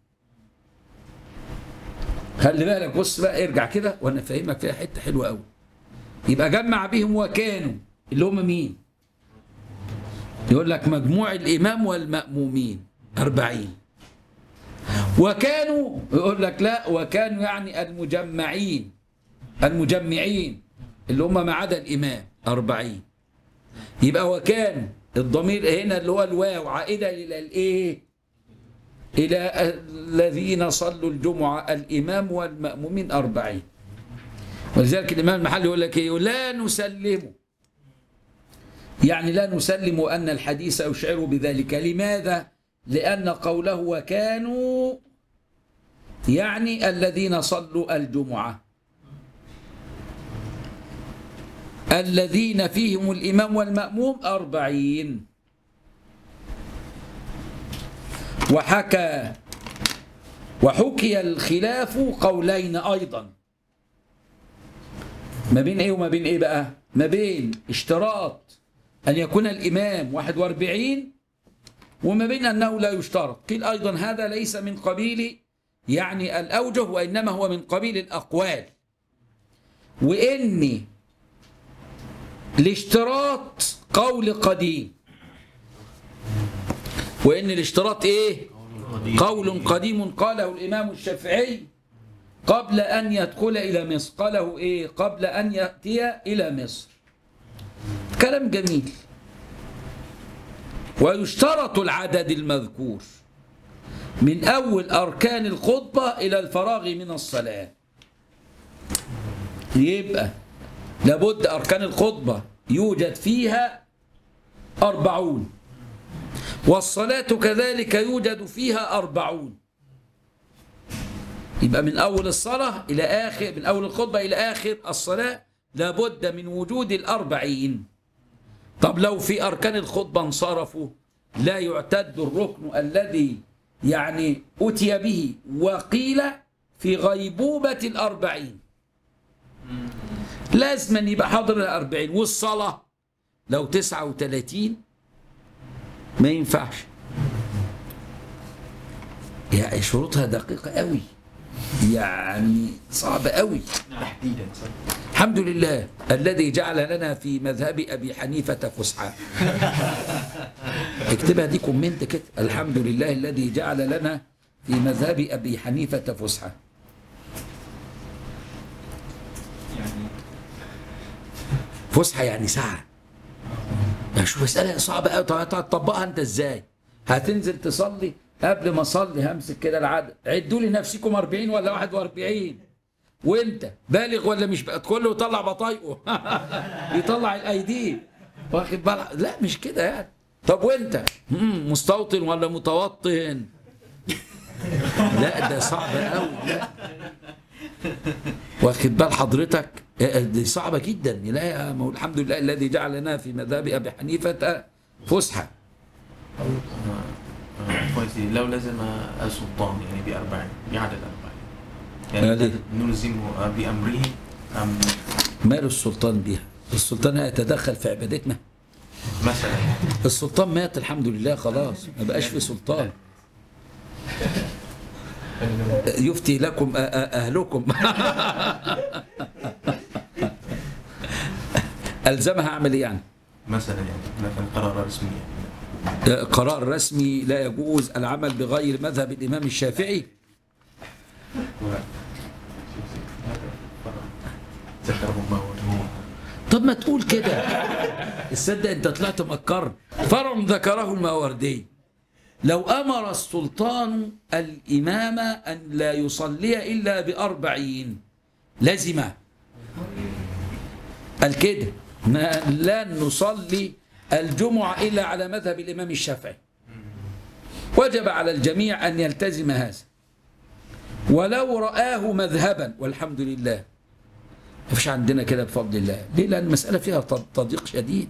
خلي بالك بص بقى ارجع كده وانا فاهمك فيها حته حلوه قوي يبقى جمع بهم وكانوا اللي هم مين يقول لك مجموع الامام والمامومين أربعين وكانوا يقول لك لا وكانوا يعني المجمعين المجمعين اللي هم ما عدا الامام أربعين يبقى وكانوا الضمير هنا اللي هو الواو عائده الى الايه إلى الذين صلوا الجمعة الإمام والمأمومين أربعين ولذلك الإمام المحلي يقول لك إيه لا نسلم يعني لا نسلم أن الحديث يشعر بذلك لماذا؟ لأن قوله وكانوا يعني الذين صلوا الجمعة الذين فيهم الإمام والمأموم أربعين وحكى وحكي الخلاف قولين أيضا ما بين إيه وما بين إيه بقى ما بين اشتراط أن يكون الإمام 41 وما بين أنه لا يشترط قيل أيضا هذا ليس من قبيل يعني الأوجه وإنما هو من قبيل الأقوال وإن الاشتراط قول قديم وإن الاشتراط إيه قول قديم قاله الإمام الشافعي قبل أن يدخل إلى مصر قاله إيه قبل أن يأتي إلى مصر كلام جميل ويشترط العدد المذكور من أول أركان الخطبة إلى الفراغ من الصلاة يبقى لابد أركان الخطبة يوجد فيها أربعون والصلاة كذلك يوجد فيها أربعون يبقى من أول الصلاة إلى آخر من أول الخطبة إلى آخر الصلاة لابد من وجود الأربعين طب لو في أركان الخطبة انصرفوا لا يعتد الركن الذي يعني أتي به وقيل في غيبوبة الأربعين لازم يبقى حاضر الأربعين والصلاة لو تسعة وثلاثين ما ينفعش يعني شروطها دقيقة قوي يعني صعبة قوي تحديدا الحمد لله الذي جعل لنا في مذهب أبي حنيفة فسحة اكتبها دي كومنت كده الحمد لله الذي جعل لنا في مذهب أبي حنيفة فسحة يعني فسحة يعني ساعة يعني شو مسألة صعبة قوي طب هتطبقها أنت إزاي؟ هتنزل تصلي قبل ما أصلي همسك كده العدد عدوا لي نفسكم 40 ولا 41 وأنت بالغ ولا مش بقى كله يطلع بطايقه يطلع الأيدي واخد بالك لا مش كده يعني طب وأنت مم، مستوطن ولا متوطن؟ لا ده صعب قوي لا واخد بال حضرتك آه، دي صعبة جدا لا يا مو- الحمد لله الذي جعلنا في مذهب أبي حنيفة فسحة كويس لو لزم السلطان يعني بأربعين بعدد أربعين هذه. يعني نلزمه بأمره أم مال السلطان بها السلطان هيتدخل في عبادتنا مثلا السلطان مات الحمد لله خلاص ما بقاش في سلطان يفتي لكم أ- أ- أهلكم ألزمها أعمل إيه يعني مثلا يعني لكن قرار رسمي يعني قرار رسمي لا يجوز العمل بغير مذهب الإمام الشافعي ذكره ما هو طب ما تقول كده تصدق انت طلعت مكر فرع ذكره الماوردي لو امر السلطان الامام ان لا يصلي الا باربعين لزم قال كده ما لن نصلي الجمعه الا على مذهب الامام الشافعي وجب على الجميع ان يلتزم هذا ولو رآه مذهبا والحمد لله ما فيش عندنا كده بفضل الله ليه لأن المسألة فيها تض- تضييق شديد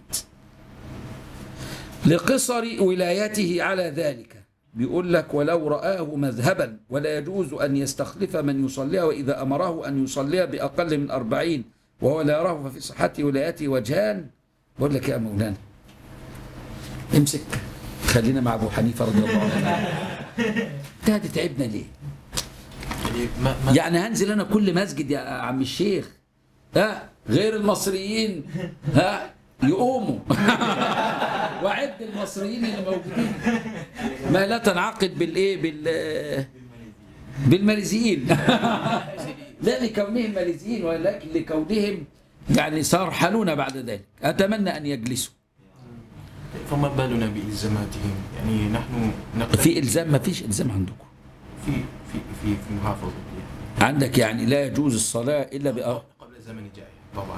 لقصر ولايته على ذلك بيقول لك ولو رآه مذهبا ولا يجوز أن يستخلف من يصليها وإذا أمره أن يصليها بأقل من أربعين وهو لا يراه ففي صحة ولايته وجهان بقول لك يا مولانا امسك خلينا مع أبو حنيفة رضي الله عنه ده هتتعبنا ليه يعني ما ما يعني هنزل انا كل مسجد يا عم الشيخ ها غير المصريين ها يقوموا وعد المصريين اللي موجودين ما لا تنعقد بالايه بال بالماليزيين لا لكونهم ماليزيين ولكن لكونهم يعني صار حالون بعد ذلك اتمنى ان يجلسوا فما بالنا بإلزاماتهم يعني نحن نقتدي في الزام ما فيش الزام عندكم في في في في محافظة عندك يعني لا يجوز الصلاه الا بأ... قبل زمن جاي طبعا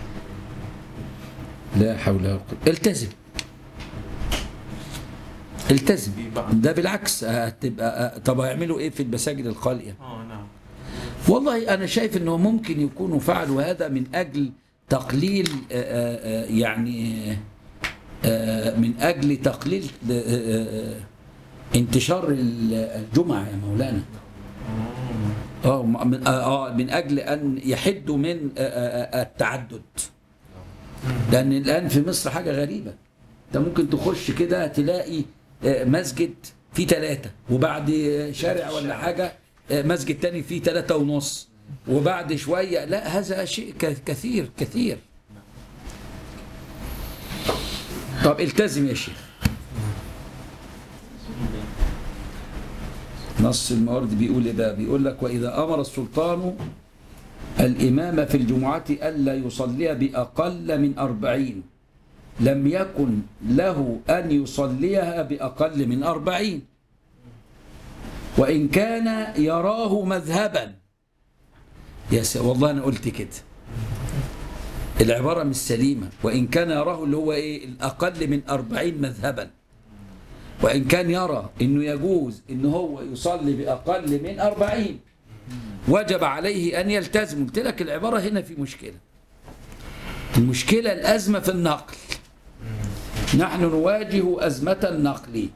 لا حول ولا قوة التزم التزم في بعض ده بالعكس هتبقى طب هيعملوا ايه في المساجد الخاليه اه نعم والله انا شايف انه ممكن يكونوا فعلوا هذا من اجل تقليل آه، آه، آه، يعني آه، من اجل تقليل آه، آه، آه، انتشار ال- الجمعه يا مولانا اه من اه آه، من اجل ان يحدوا من آه، آه، آه، التعدد لان الان في مصر حاجه غريبه انت ممكن تخش كده تلاقي آه، مسجد فيه ثلاثه وبعد آه، شارع ولا حاجه آه، مسجد تاني فيه ثلاثه ونص وبعد شويه لا هذا شيء ك- كثير كثير طب التزم يا شيخ نص الموارد بيقول ايه بقى بيقول لك واذا امر السلطان الإمام في الجمعة ألا يصلي بأقل من أربعين لم يكن له أن يصليها بأقل من أربعين وإن كان يراه مذهبا يا س... والله أنا قلت كده العبارة مش سليمة وإن كان يراه اللي هو إيه الأقل من أربعين مذهبا وإن كان يرى إنه يجوز إنه هو يصلي بأقل من أربعين وجب عليه أن يلتزم قلت لك العبارة هنا في مشكلة المشكلة الأزمة في النقل نحن نواجه أزمة النقل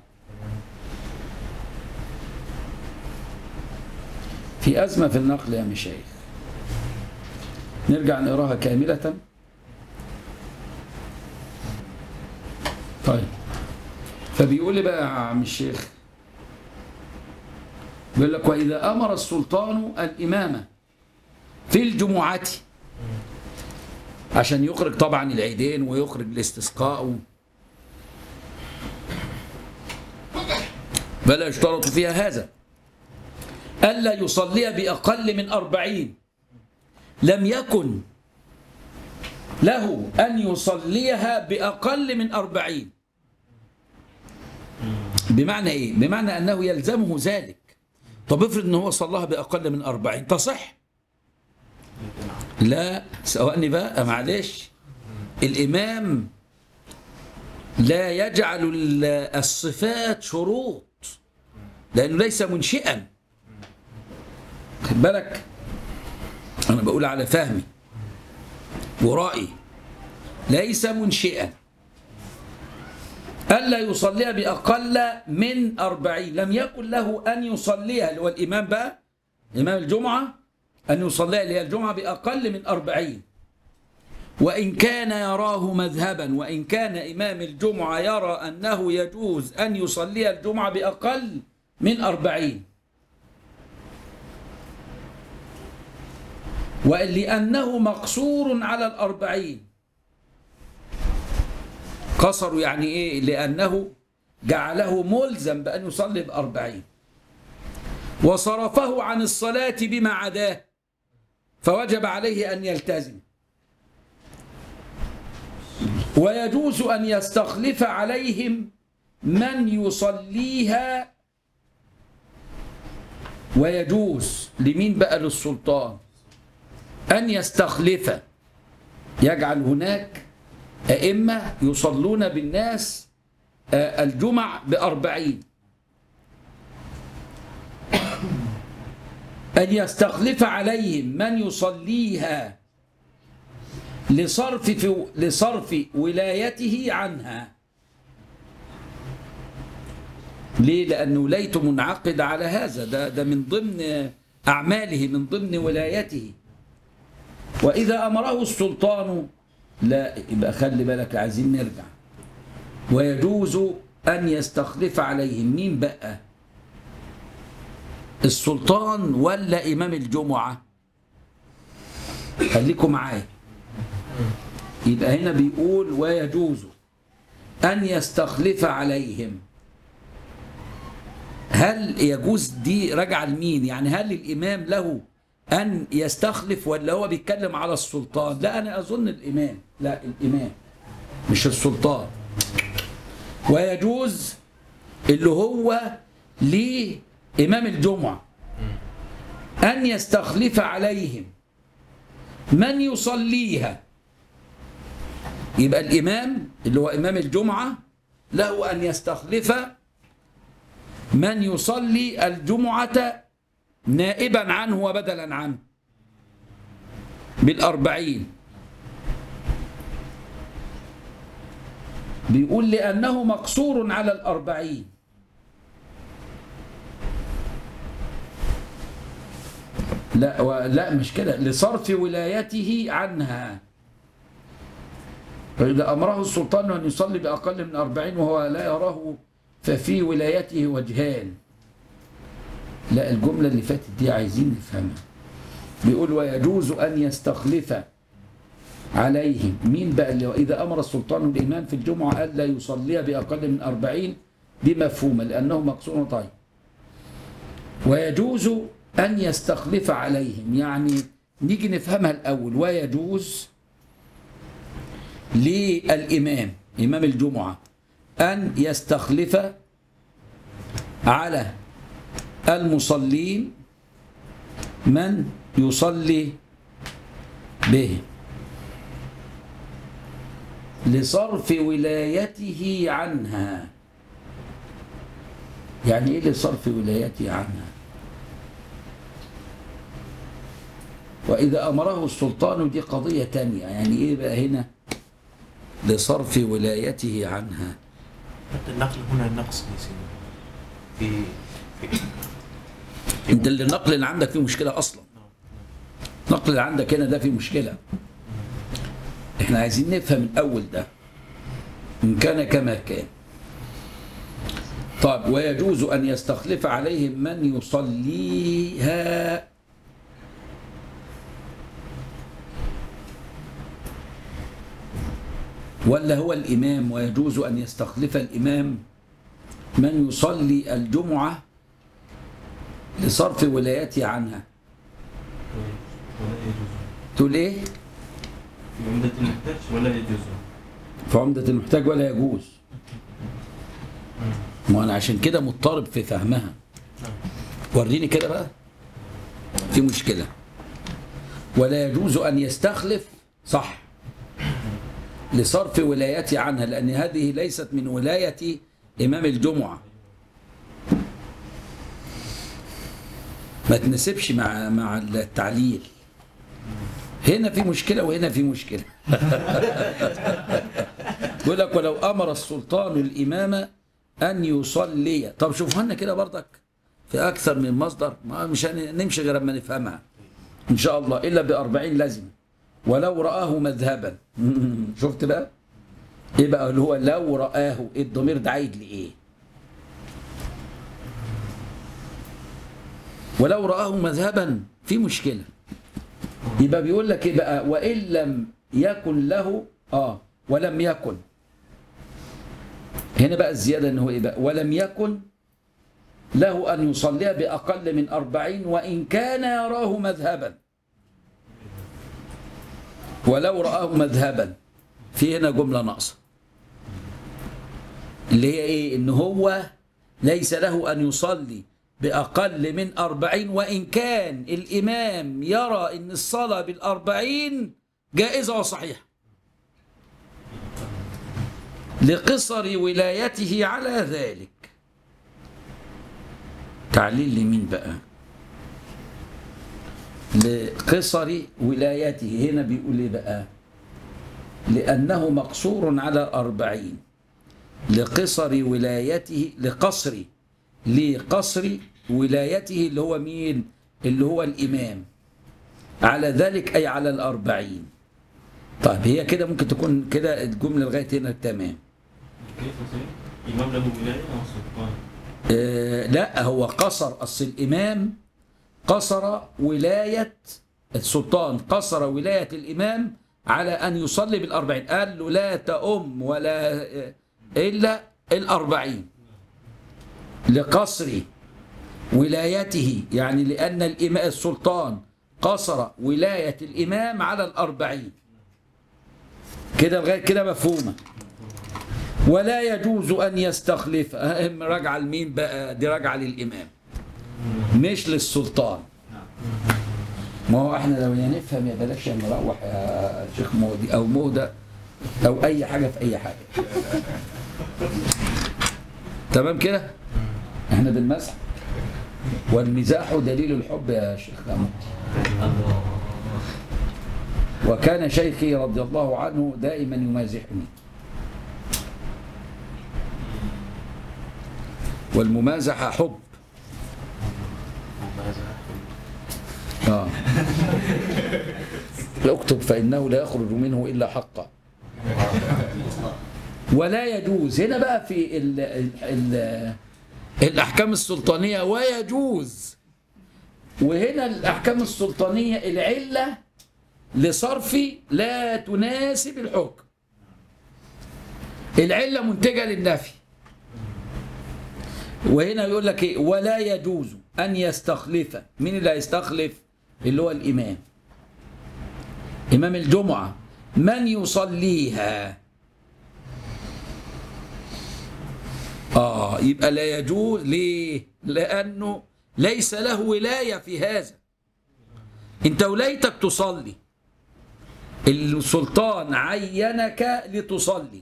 في أزمة في النقل يا مشايخ نرجع نقراها كاملة طيب فبيقول لي بقى يا عم الشيخ بيقول لك وإذا أمر السلطان الإمامة في الجمعة عشان يخرج طبعا العيدين ويخرج الاستسقاء و... فلا يشترط فيها هذا ألا يصلي بأقل من أربعين لم يكن له أن يصليها بأقل من أربعين بمعنى إيه؟ بمعنى أنه يلزمه ذلك طب افرض ان هو صلاها باقل من 40 تصح لا سواءني بقى معلش الامام لا يجعل ال- الصفات شروط لانه ليس منشئا خد بالك انا بقول على فهمي ورائي ليس منشئا ألا يصليها بأقل من أربعين لم يكن له أن يصليها اللي هو الإمام بقى إمام الجمعة أن يصليها اللي هي الجمعة بأقل من أربعين وإن كان يراه مذهبا وإن كان إمام الجمعة يرى أنه يجوز أن يصلي الجمعة بأقل من أربعين ولأنه مقصور على الأربعين قصروا يعني إيه لأنه جعله ملزم بأن يصلي بأربعين وصرفه عن الصلاة بما عداه فوجب عليه أن يلتزم ويجوز أن يستخلف عليهم من يصليها ويجوز لمين بقى للسلطان أن يستخلف يجعل هناك أئمة يصلون بالناس آه، الجمع بأربعين أن يستخلف عليهم من يصليها لصرف في لصرف ولايته عنها ليه؟ لأن ولايته منعقد على هذا ده, ده من ضمن أعماله من ضمن ولايته وإذا أمره السلطان لا يبقى خلي بالك عايزين نرجع ويجوز أن يستخلف عليهم مين بقى السلطان ولا إمام الجمعة خليكم معايا يبقى هنا بيقول ويجوز أن يستخلف عليهم هل يجوز دي راجعه لمين يعني هل الإمام له أن يستخلف ولا هو بيتكلم على السلطان لا أنا أظن الإمام لا الإمام مش السلطان ويجوز اللي هو لإمام الجمعة أن يستخلف عليهم من يصليها يبقى الإمام اللي هو إمام الجمعة له أن يستخلف من يصلي الجمعة نائبا عنه وبدلا عنه بالأربعين بيقول لأنه مقصور على الأربعين لا و- لا مش كده لصرف ولايته عنها فإذا أمره السلطان أن يصلي بأقل من أربعين وهو لا يراه ففي ولايته وجهان لا الجملة اللي فاتت دي عايزين نفهمها بيقول ويجوز أن يستخلف عليهم مين بقى اللي إذا أمر السلطان الإمام في الجمعة ألا يصلي بأقل من أربعين دي مفهومة لأنه مقصود طيب ويجوز أن يستخلف عليهم يعني نيجي نفهمها الأول ويجوز للإمام إمام الجمعة أن يستخلف على المصلين من يصلي به لصرف ولايته عنها يعني ايه لصرف ولايته عنها واذا امره السلطان دي قضيه تانية يعني ايه بقى هنا لصرف ولايته عنها حتى النقل هنا نقص يا سيدي في في انت اللي النقل اللي عندك فيه مشكله اصلا النقل اللي عندك هنا ده فيه مشكله احنا عايزين نفهم الاول ده ان كان كما كان طيب ويجوز ان يستخلف عليهم من يصليها ولا هو الامام ويجوز ان يستخلف الامام من يصلي الجمعه لصرف ولايته عنها ولا يجوز تقول ايه في عمدة المحتاج ولا يجوز في عمدة المحتاج ولا يجوز ما انا عشان كده مضطرب في فهمها وريني كده بقى في مشكلة ولا يجوز أن يستخلف صح لصرف ولايته عنها لأن هذه ليست من ولاية إمام الجمعة ما تنسبش مع مع التعليل هنا في مشكلة وهنا في مشكلة يقول لك ولو أمر السلطان الإمام أن يصلي طب شوفوا لنا كده برضك في أكثر من مصدر ما مش هنمشي غير أما نفهمها إن شاء الله إلا بأربعين لازم ولو رآه مذهبا شفت بقى إيه بقى اللي هو لو رآه إيه الضمير ده عايد لإيه ولو رآه مذهبا في مشكلة يبقى بيقول لك ايه بقى وان لم يكن له اه ولم يكن هنا بقى الزياده ان هو ايه بقى ولم يكن له ان يصلي باقل من أربعين وان كان يراه مذهبا ولو رآه مذهبا في هنا جمله ناقصه اللي هي ايه ان هو ليس له ان يصلي بأقل من أربعين وإن كان الإمام يرى أن الصلاة بالأربعين جائزة وصحيحة لقصر ولايته على ذلك تعليل لمين بقى لقصر ولايته هنا بيقول ايه بقى لأنه مقصور على أربعين لقصر ولايته لقصر لقصر ولايته اللي هو مين اللي هو الإمام على ذلك أي على الأربعين طيب هي كده ممكن تكون كده الجملة لغاية هنا تمام كيف سيد؟ إمام له ولاية أو سلطان؟ آه لا هو قصر أصل الإمام قصر ولاية السلطان قصر ولاية الإمام على أن يصلي بالأربعين قال له لا تأم ولا آه، إلا الأربعين لقصر ولايته يعني لأن الإمام السلطان قصر ولاية الإمام على الأربعين كده لغاية كده مفهومة ولا يجوز أن يستخلف أهم راجعة لمين بقى دي راجعة للإمام مش للسلطان ما هو احنا لو نفهم يا بلاش يا نروح يا شيخ مودي او مودة او اي حاجة في اي حاجة تمام كده احنا بالمسح والمزاح دليل الحب يا شيخ أمو. وكان شيخي رضي الله عنه دائما يمازحني والممازحة حب آه. اكتب فإنه لا يخرج منه إلا حقا ولا يجوز هنا بقى في ال ال ال الأحكام السلطانية ويجوز وهنا الأحكام السلطانية العلة لصرف لا تناسب الحكم العلة منتجة للنفي وهنا يقول لك ايه ولا يجوز ان يستخلف مين اللي هيستخلف اللي هو الامام امام الجمعه من يصليها اه يبقى لا يجوز ليه لانه ليس له ولايه في هذا انت ولايتك تصلي السلطان عينك لتصلي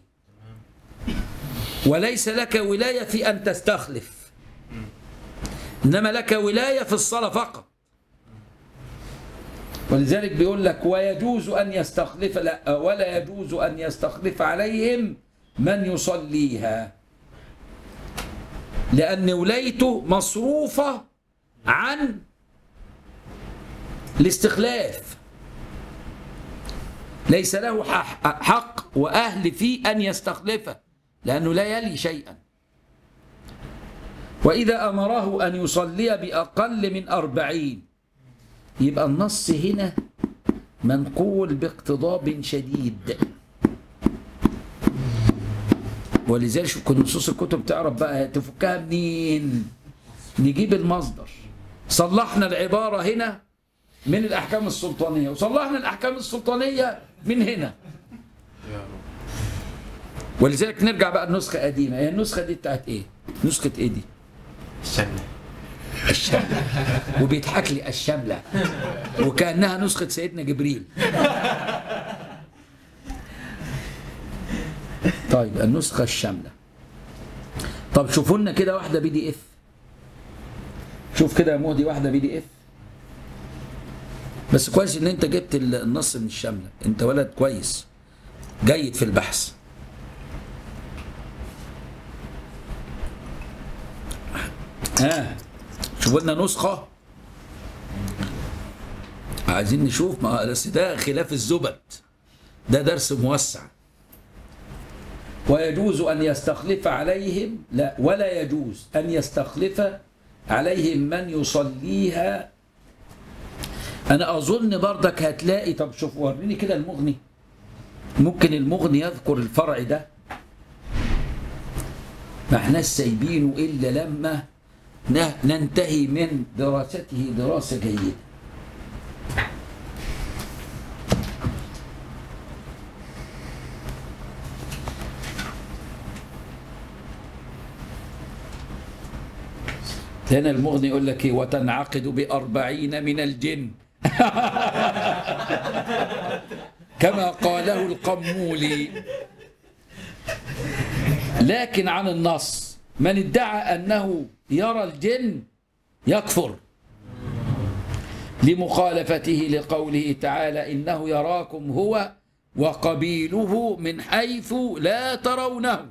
وليس لك ولاية في أن تستخلف إنما لك ولاية في الصلاة فقط ولذلك بيقول لك ويجوز أن يستخلف لا ولا يجوز أن يستخلف عليهم من يصليها لأن ولايته مصروفة عن الاستخلاف ليس له حق حق وأهل في أن يستخلفه لأنه لا يلي شيئا وإذا أمره أن يصلي بأقل من أربعين يبقى النص هنا منقول باقتضاب شديد ولذلك كل نصوص الكتب تعرف بقى تفكها منين نجيب المصدر صلحنا العبارة هنا من الأحكام السلطانية وصلحنا الأحكام السلطانية من هنا يا رب ولذلك نرجع بقى لنسخة قديمة هي النسخة دي بتاعت ايه؟ نسخة ايه دي؟ الشملة الشملة وبيضحك لي الشملة وكأنها نسخة سيدنا جبريل طيب النسخة الشاملة طب شوفوا لنا كده واحدة بي دي اف شوف كده يا مهدي واحدة بي دي اف بس كويس ان انت جبت النص من الشاملة انت ولد كويس جيد في البحث ها شوفوا لنا نسخة عايزين نشوف ما بس ده خلاف الزبد ده درس موسع ويجوز أن يستخلف عليهم لا ولا يجوز أن يستخلف عليهم من يصليها أنا أظن برضك هتلاقي طب شوف وريني كده المغني ممكن المغني يذكر الفرع ده ما احناش سايبينه إلا لما ن- ننتهي من دراسته دراسة جيدة هنا المغني يقول لك إيه وتنعقد بأربعين من الجن كما قاله القمولي لكن عن النص من ادعى أنه يرى الجن يكفر لمخالفته لقوله تعالى إنه يراكم هو وقبيله من حيث لا ترونه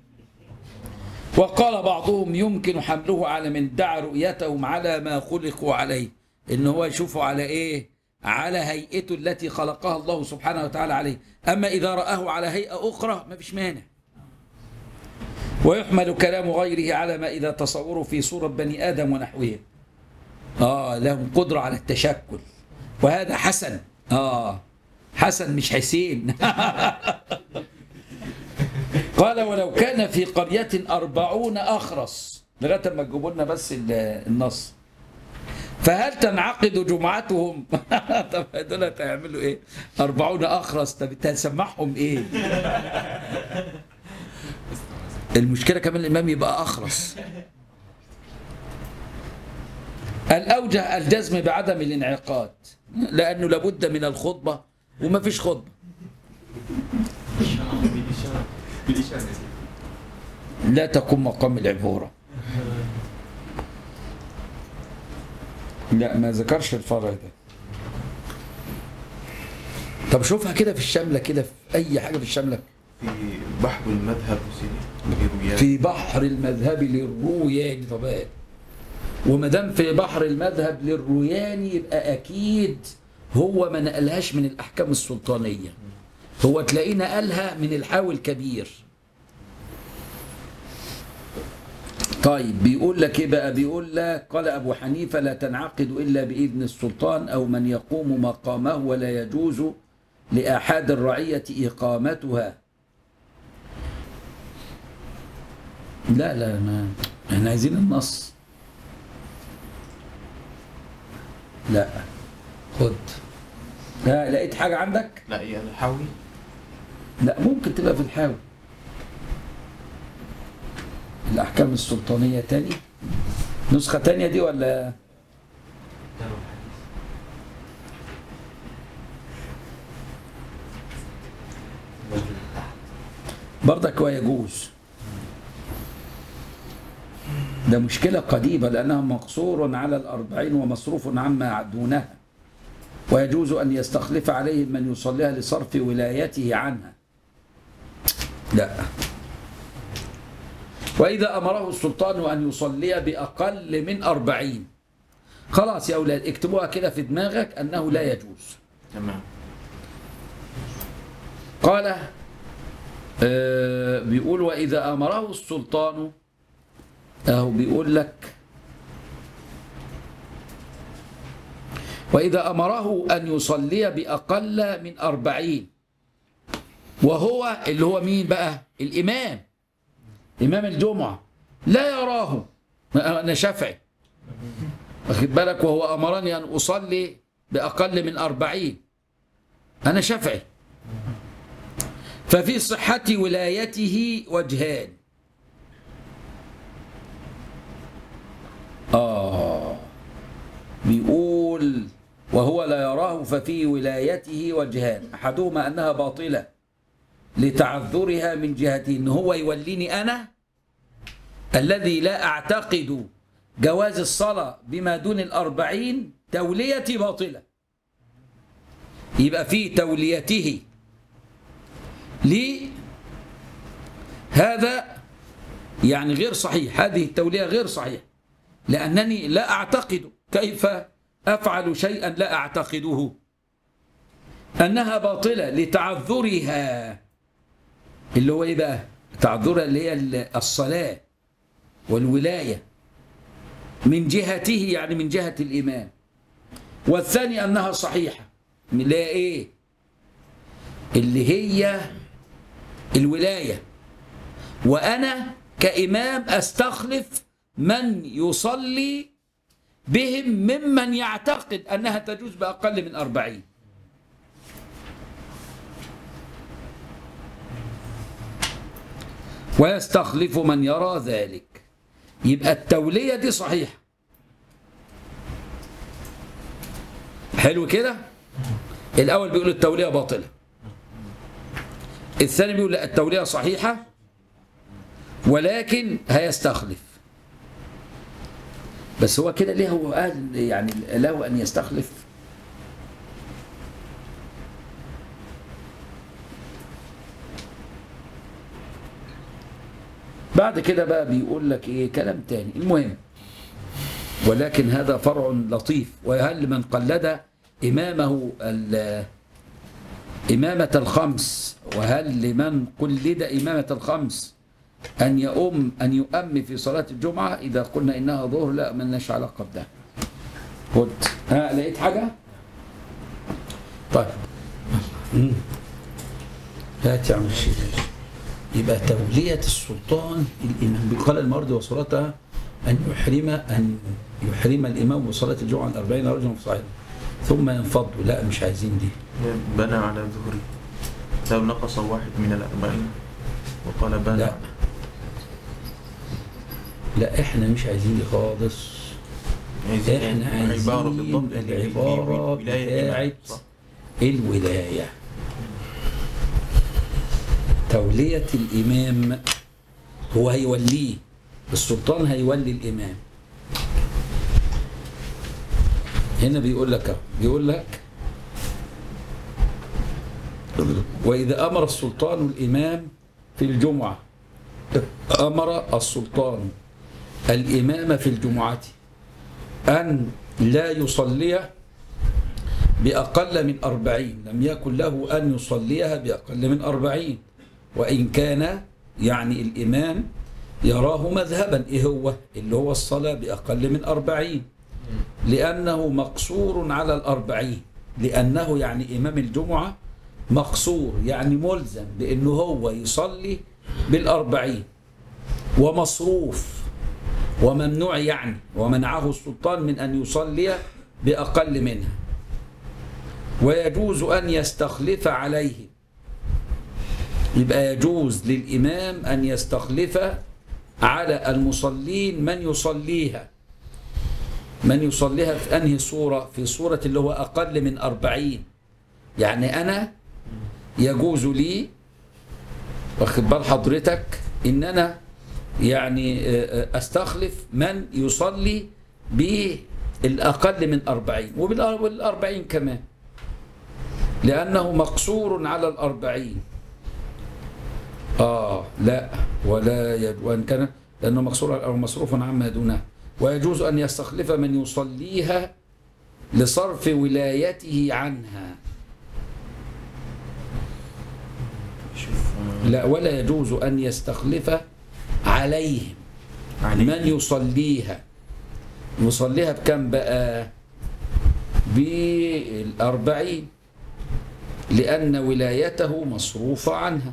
وقال بعضهم يمكن حمله على من دعا رؤيتهم على ما خلقوا عليه ان هو يشوفه على ايه على هيئته التي خلقها الله سبحانه وتعالى عليه اما اذا رآه على هيئة اخرى ما فيش مانع ويحمل كلام غيره على ما اذا تصوروا في صورة بني ادم ونحوهم اه لهم قدرة على التشكل وهذا حسن اه حسن مش حسين قال ولو كان في قرية أربعون أخرس لغاية ما تجيبوا لنا بس ال- النص فهل تنعقد جمعتهم طب دول هيعملوا ايه أربعون أخرس طب انت هتسمعهم ايه المشكلة كمان الإمام يبقى أخرس الأوجه الجزم بعدم الانعقاد لأنه لابد من الخطبة وما فيش خطبة بالإشارة لا تقوم مقام العبورة لا ما ذكرش الفرع ده طب شوفها كده في الشاملة كده في أي حاجة في الشاملة في بحر المذهب سيدي لرؤيات في بحر المذهب للروياني طبعا وما دام في بحر المذهب للروياني يبقى أكيد هو ما نقلهاش من الأحكام السلطانية هو تلاقيه نقلها من الحاوي الكبير طيب بيقول لك ايه بقى بيقول لك قال ابو حنيفه لا تنعقد الا باذن السلطان او من يقوم مقامه ولا يجوز لاحد الرعيه اقامتها لا لا ما احنا عايزين النص لا خد لا لقيت حاجه عندك لا هي الحاوي لا ممكن تبقى في الحاوي الأحكام السلطانية تاني نسخة تانية دي ولا برضك ويجوز ده مشكلة قديمة لأنها مقصور على الأربعين ومصروف عما دونها ويجوز أن يستخلف عليهم من يصليها لصرف ولايته عنها لا وإذا أمره السلطان أن يصلي بأقل من أربعين خلاص يا أولاد اكتبوها كده في دماغك أنه لا يجوز تمام قال آه بيقول وإذا أمره السلطان أهو بيقول لك وإذا أمره أن يصلي بأقل من أربعين وهو اللي هو مين بقى الإمام إمام الجمعة لا يراه أنا شافعي واخد بالك وهو أمرني أن أصلي بأقل من أربعين أنا شافعي ففي صحة ولايته وجهان آه بيقول وهو لا يراه ففي ولايته وجهان أحدهما أنها باطلة لتعذرها من جهته إن هو يوليني أنا الذي لا أعتقد جواز الصلاة بما دون الأربعين توليتي باطلة يبقى في توليته لي هذا يعني غير صحيح هذه التولية غير صحيح لأنني لا أعتقد كيف أفعل شيئا لا أعتقده أنها باطلة لتعذرها اللي هو إيه بقى تعذرها اللي هي الصلاة والولاية من جهته يعني من جهة الإمام والثاني أنها صحيحة لا إيه اللي هي الولاية وأنا كإمام أستخلف من يصلي بهم ممن يعتقد أنها تجوز بأقل من أربعين ويستخلف من يرى ذلك يبقى التولية دي صحيحة حلو كده الأول بيقول التولية باطلة الثاني بيقول لا التولية صحيحة ولكن هيستخلف بس هو كده ليه هو قال يعني له ان يستخلف بعد كده بقى بيقول لك ايه كلام تاني المهم ولكن هذا فرع لطيف وهل من قلد إمامه ال- إمامة الخمس وهل لمن قلد إمامة الخمس أن يؤم أن يؤم في صلاة الجمعة إذا قلنا إنها ظهر لا ملناش علاقة بده خد ها لقيت حاجة؟ طيب مم. هات يا عم الشيخ يبقى تولية السلطان الإمام قال المرض وصلاتها أن يحرم أن يحرم الإمام بصلاة الجمعة الأربعين رجلا في صحيح ثم ينفض لا مش عايزين دي بنى على ظهري لو نقص واحد من الأربعين وقال بنى لا لا احنا مش عايزين دي خالص عايزين احنا عايزين عبارة بالضبط اللي في العبارة ولاية الإمام. بتاعت صح. الولاية تولية الإمام هو هيوليه السلطان هيولي الإمام هنا بيقول لك أهو، بيقول لك وإذا أمر السلطان الإمام في الجمعة أمر السلطان الإمام في الجمعة أن لا يصلي بأقل من أربعين لم يكن له أن يصليها بأقل من أربعين وإن كان يعني الإمام يراه مذهبا إيه هو اللي هو الصلاة بأقل من أربعين لأنه مقصور على الأربعين لأنه يعني إمام الجمعة مقصور يعني ملزم بأنه هو يصلي بالأربعين ومصروف وممنوع يعني ومنعه السلطان من أن يصلي بأقل منها ويجوز أن يستخلف عليه يبقى يجوز للإمام أن يستخلف على المصلين من يصليها من يصليها في أنهي صورة في صورة اللي هو أقل من أربعين يعني أنا يجوز لي واخد بال حضرتك إن أنا يعني أستخلف من يصلي بالأقل من أربعين وبالأربعين كمان لأنه مقصور على الأربعين آه لا ولا يد وإن كان لأنه مقصور أو مصروف عما دونه ويجوز أن يستخلف من يصليها لصرف ولايته عنها شوف آه، لا ولا يجوز أن يستخلف عليهم عليه. من يصليها يصليها بكم بقى بالأربعين لأن ولايته مصروفة عنها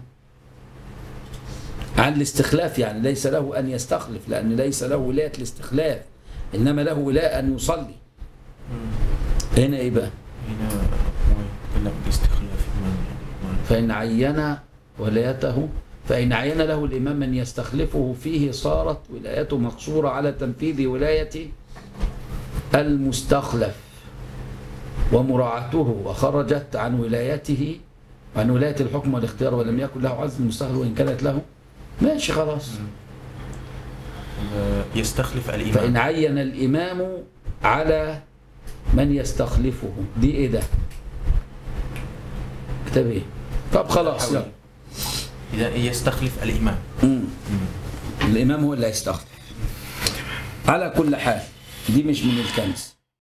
عن الاستخلاف يعني ليس له أن يستخلف لأن ليس له ولاية الاستخلاف إنما له ولاية أن يصلي هنا إيه بقى هنا هو يتكلم باستخلاف من يعني فإن عين ولايته فإن عين له الإمام من يستخلفه فيه صارت ولايته مقصورة على تنفيذ ولاية المستخلف ومراعاته وخرجت عن ولايته عن ولاية الحكم والاختيار ولم يكن له عزم المستخلف وإن كانت له ماشي خلاص آه، يستخلف فإن الإمام عين الإمام على من يستخلفه دي إيه ده كتاب إيه طب خلاص يلا إذا يستخلف الإمام مم. الإمام هو اللي هيستخلف على كل حال دي مش من الكنز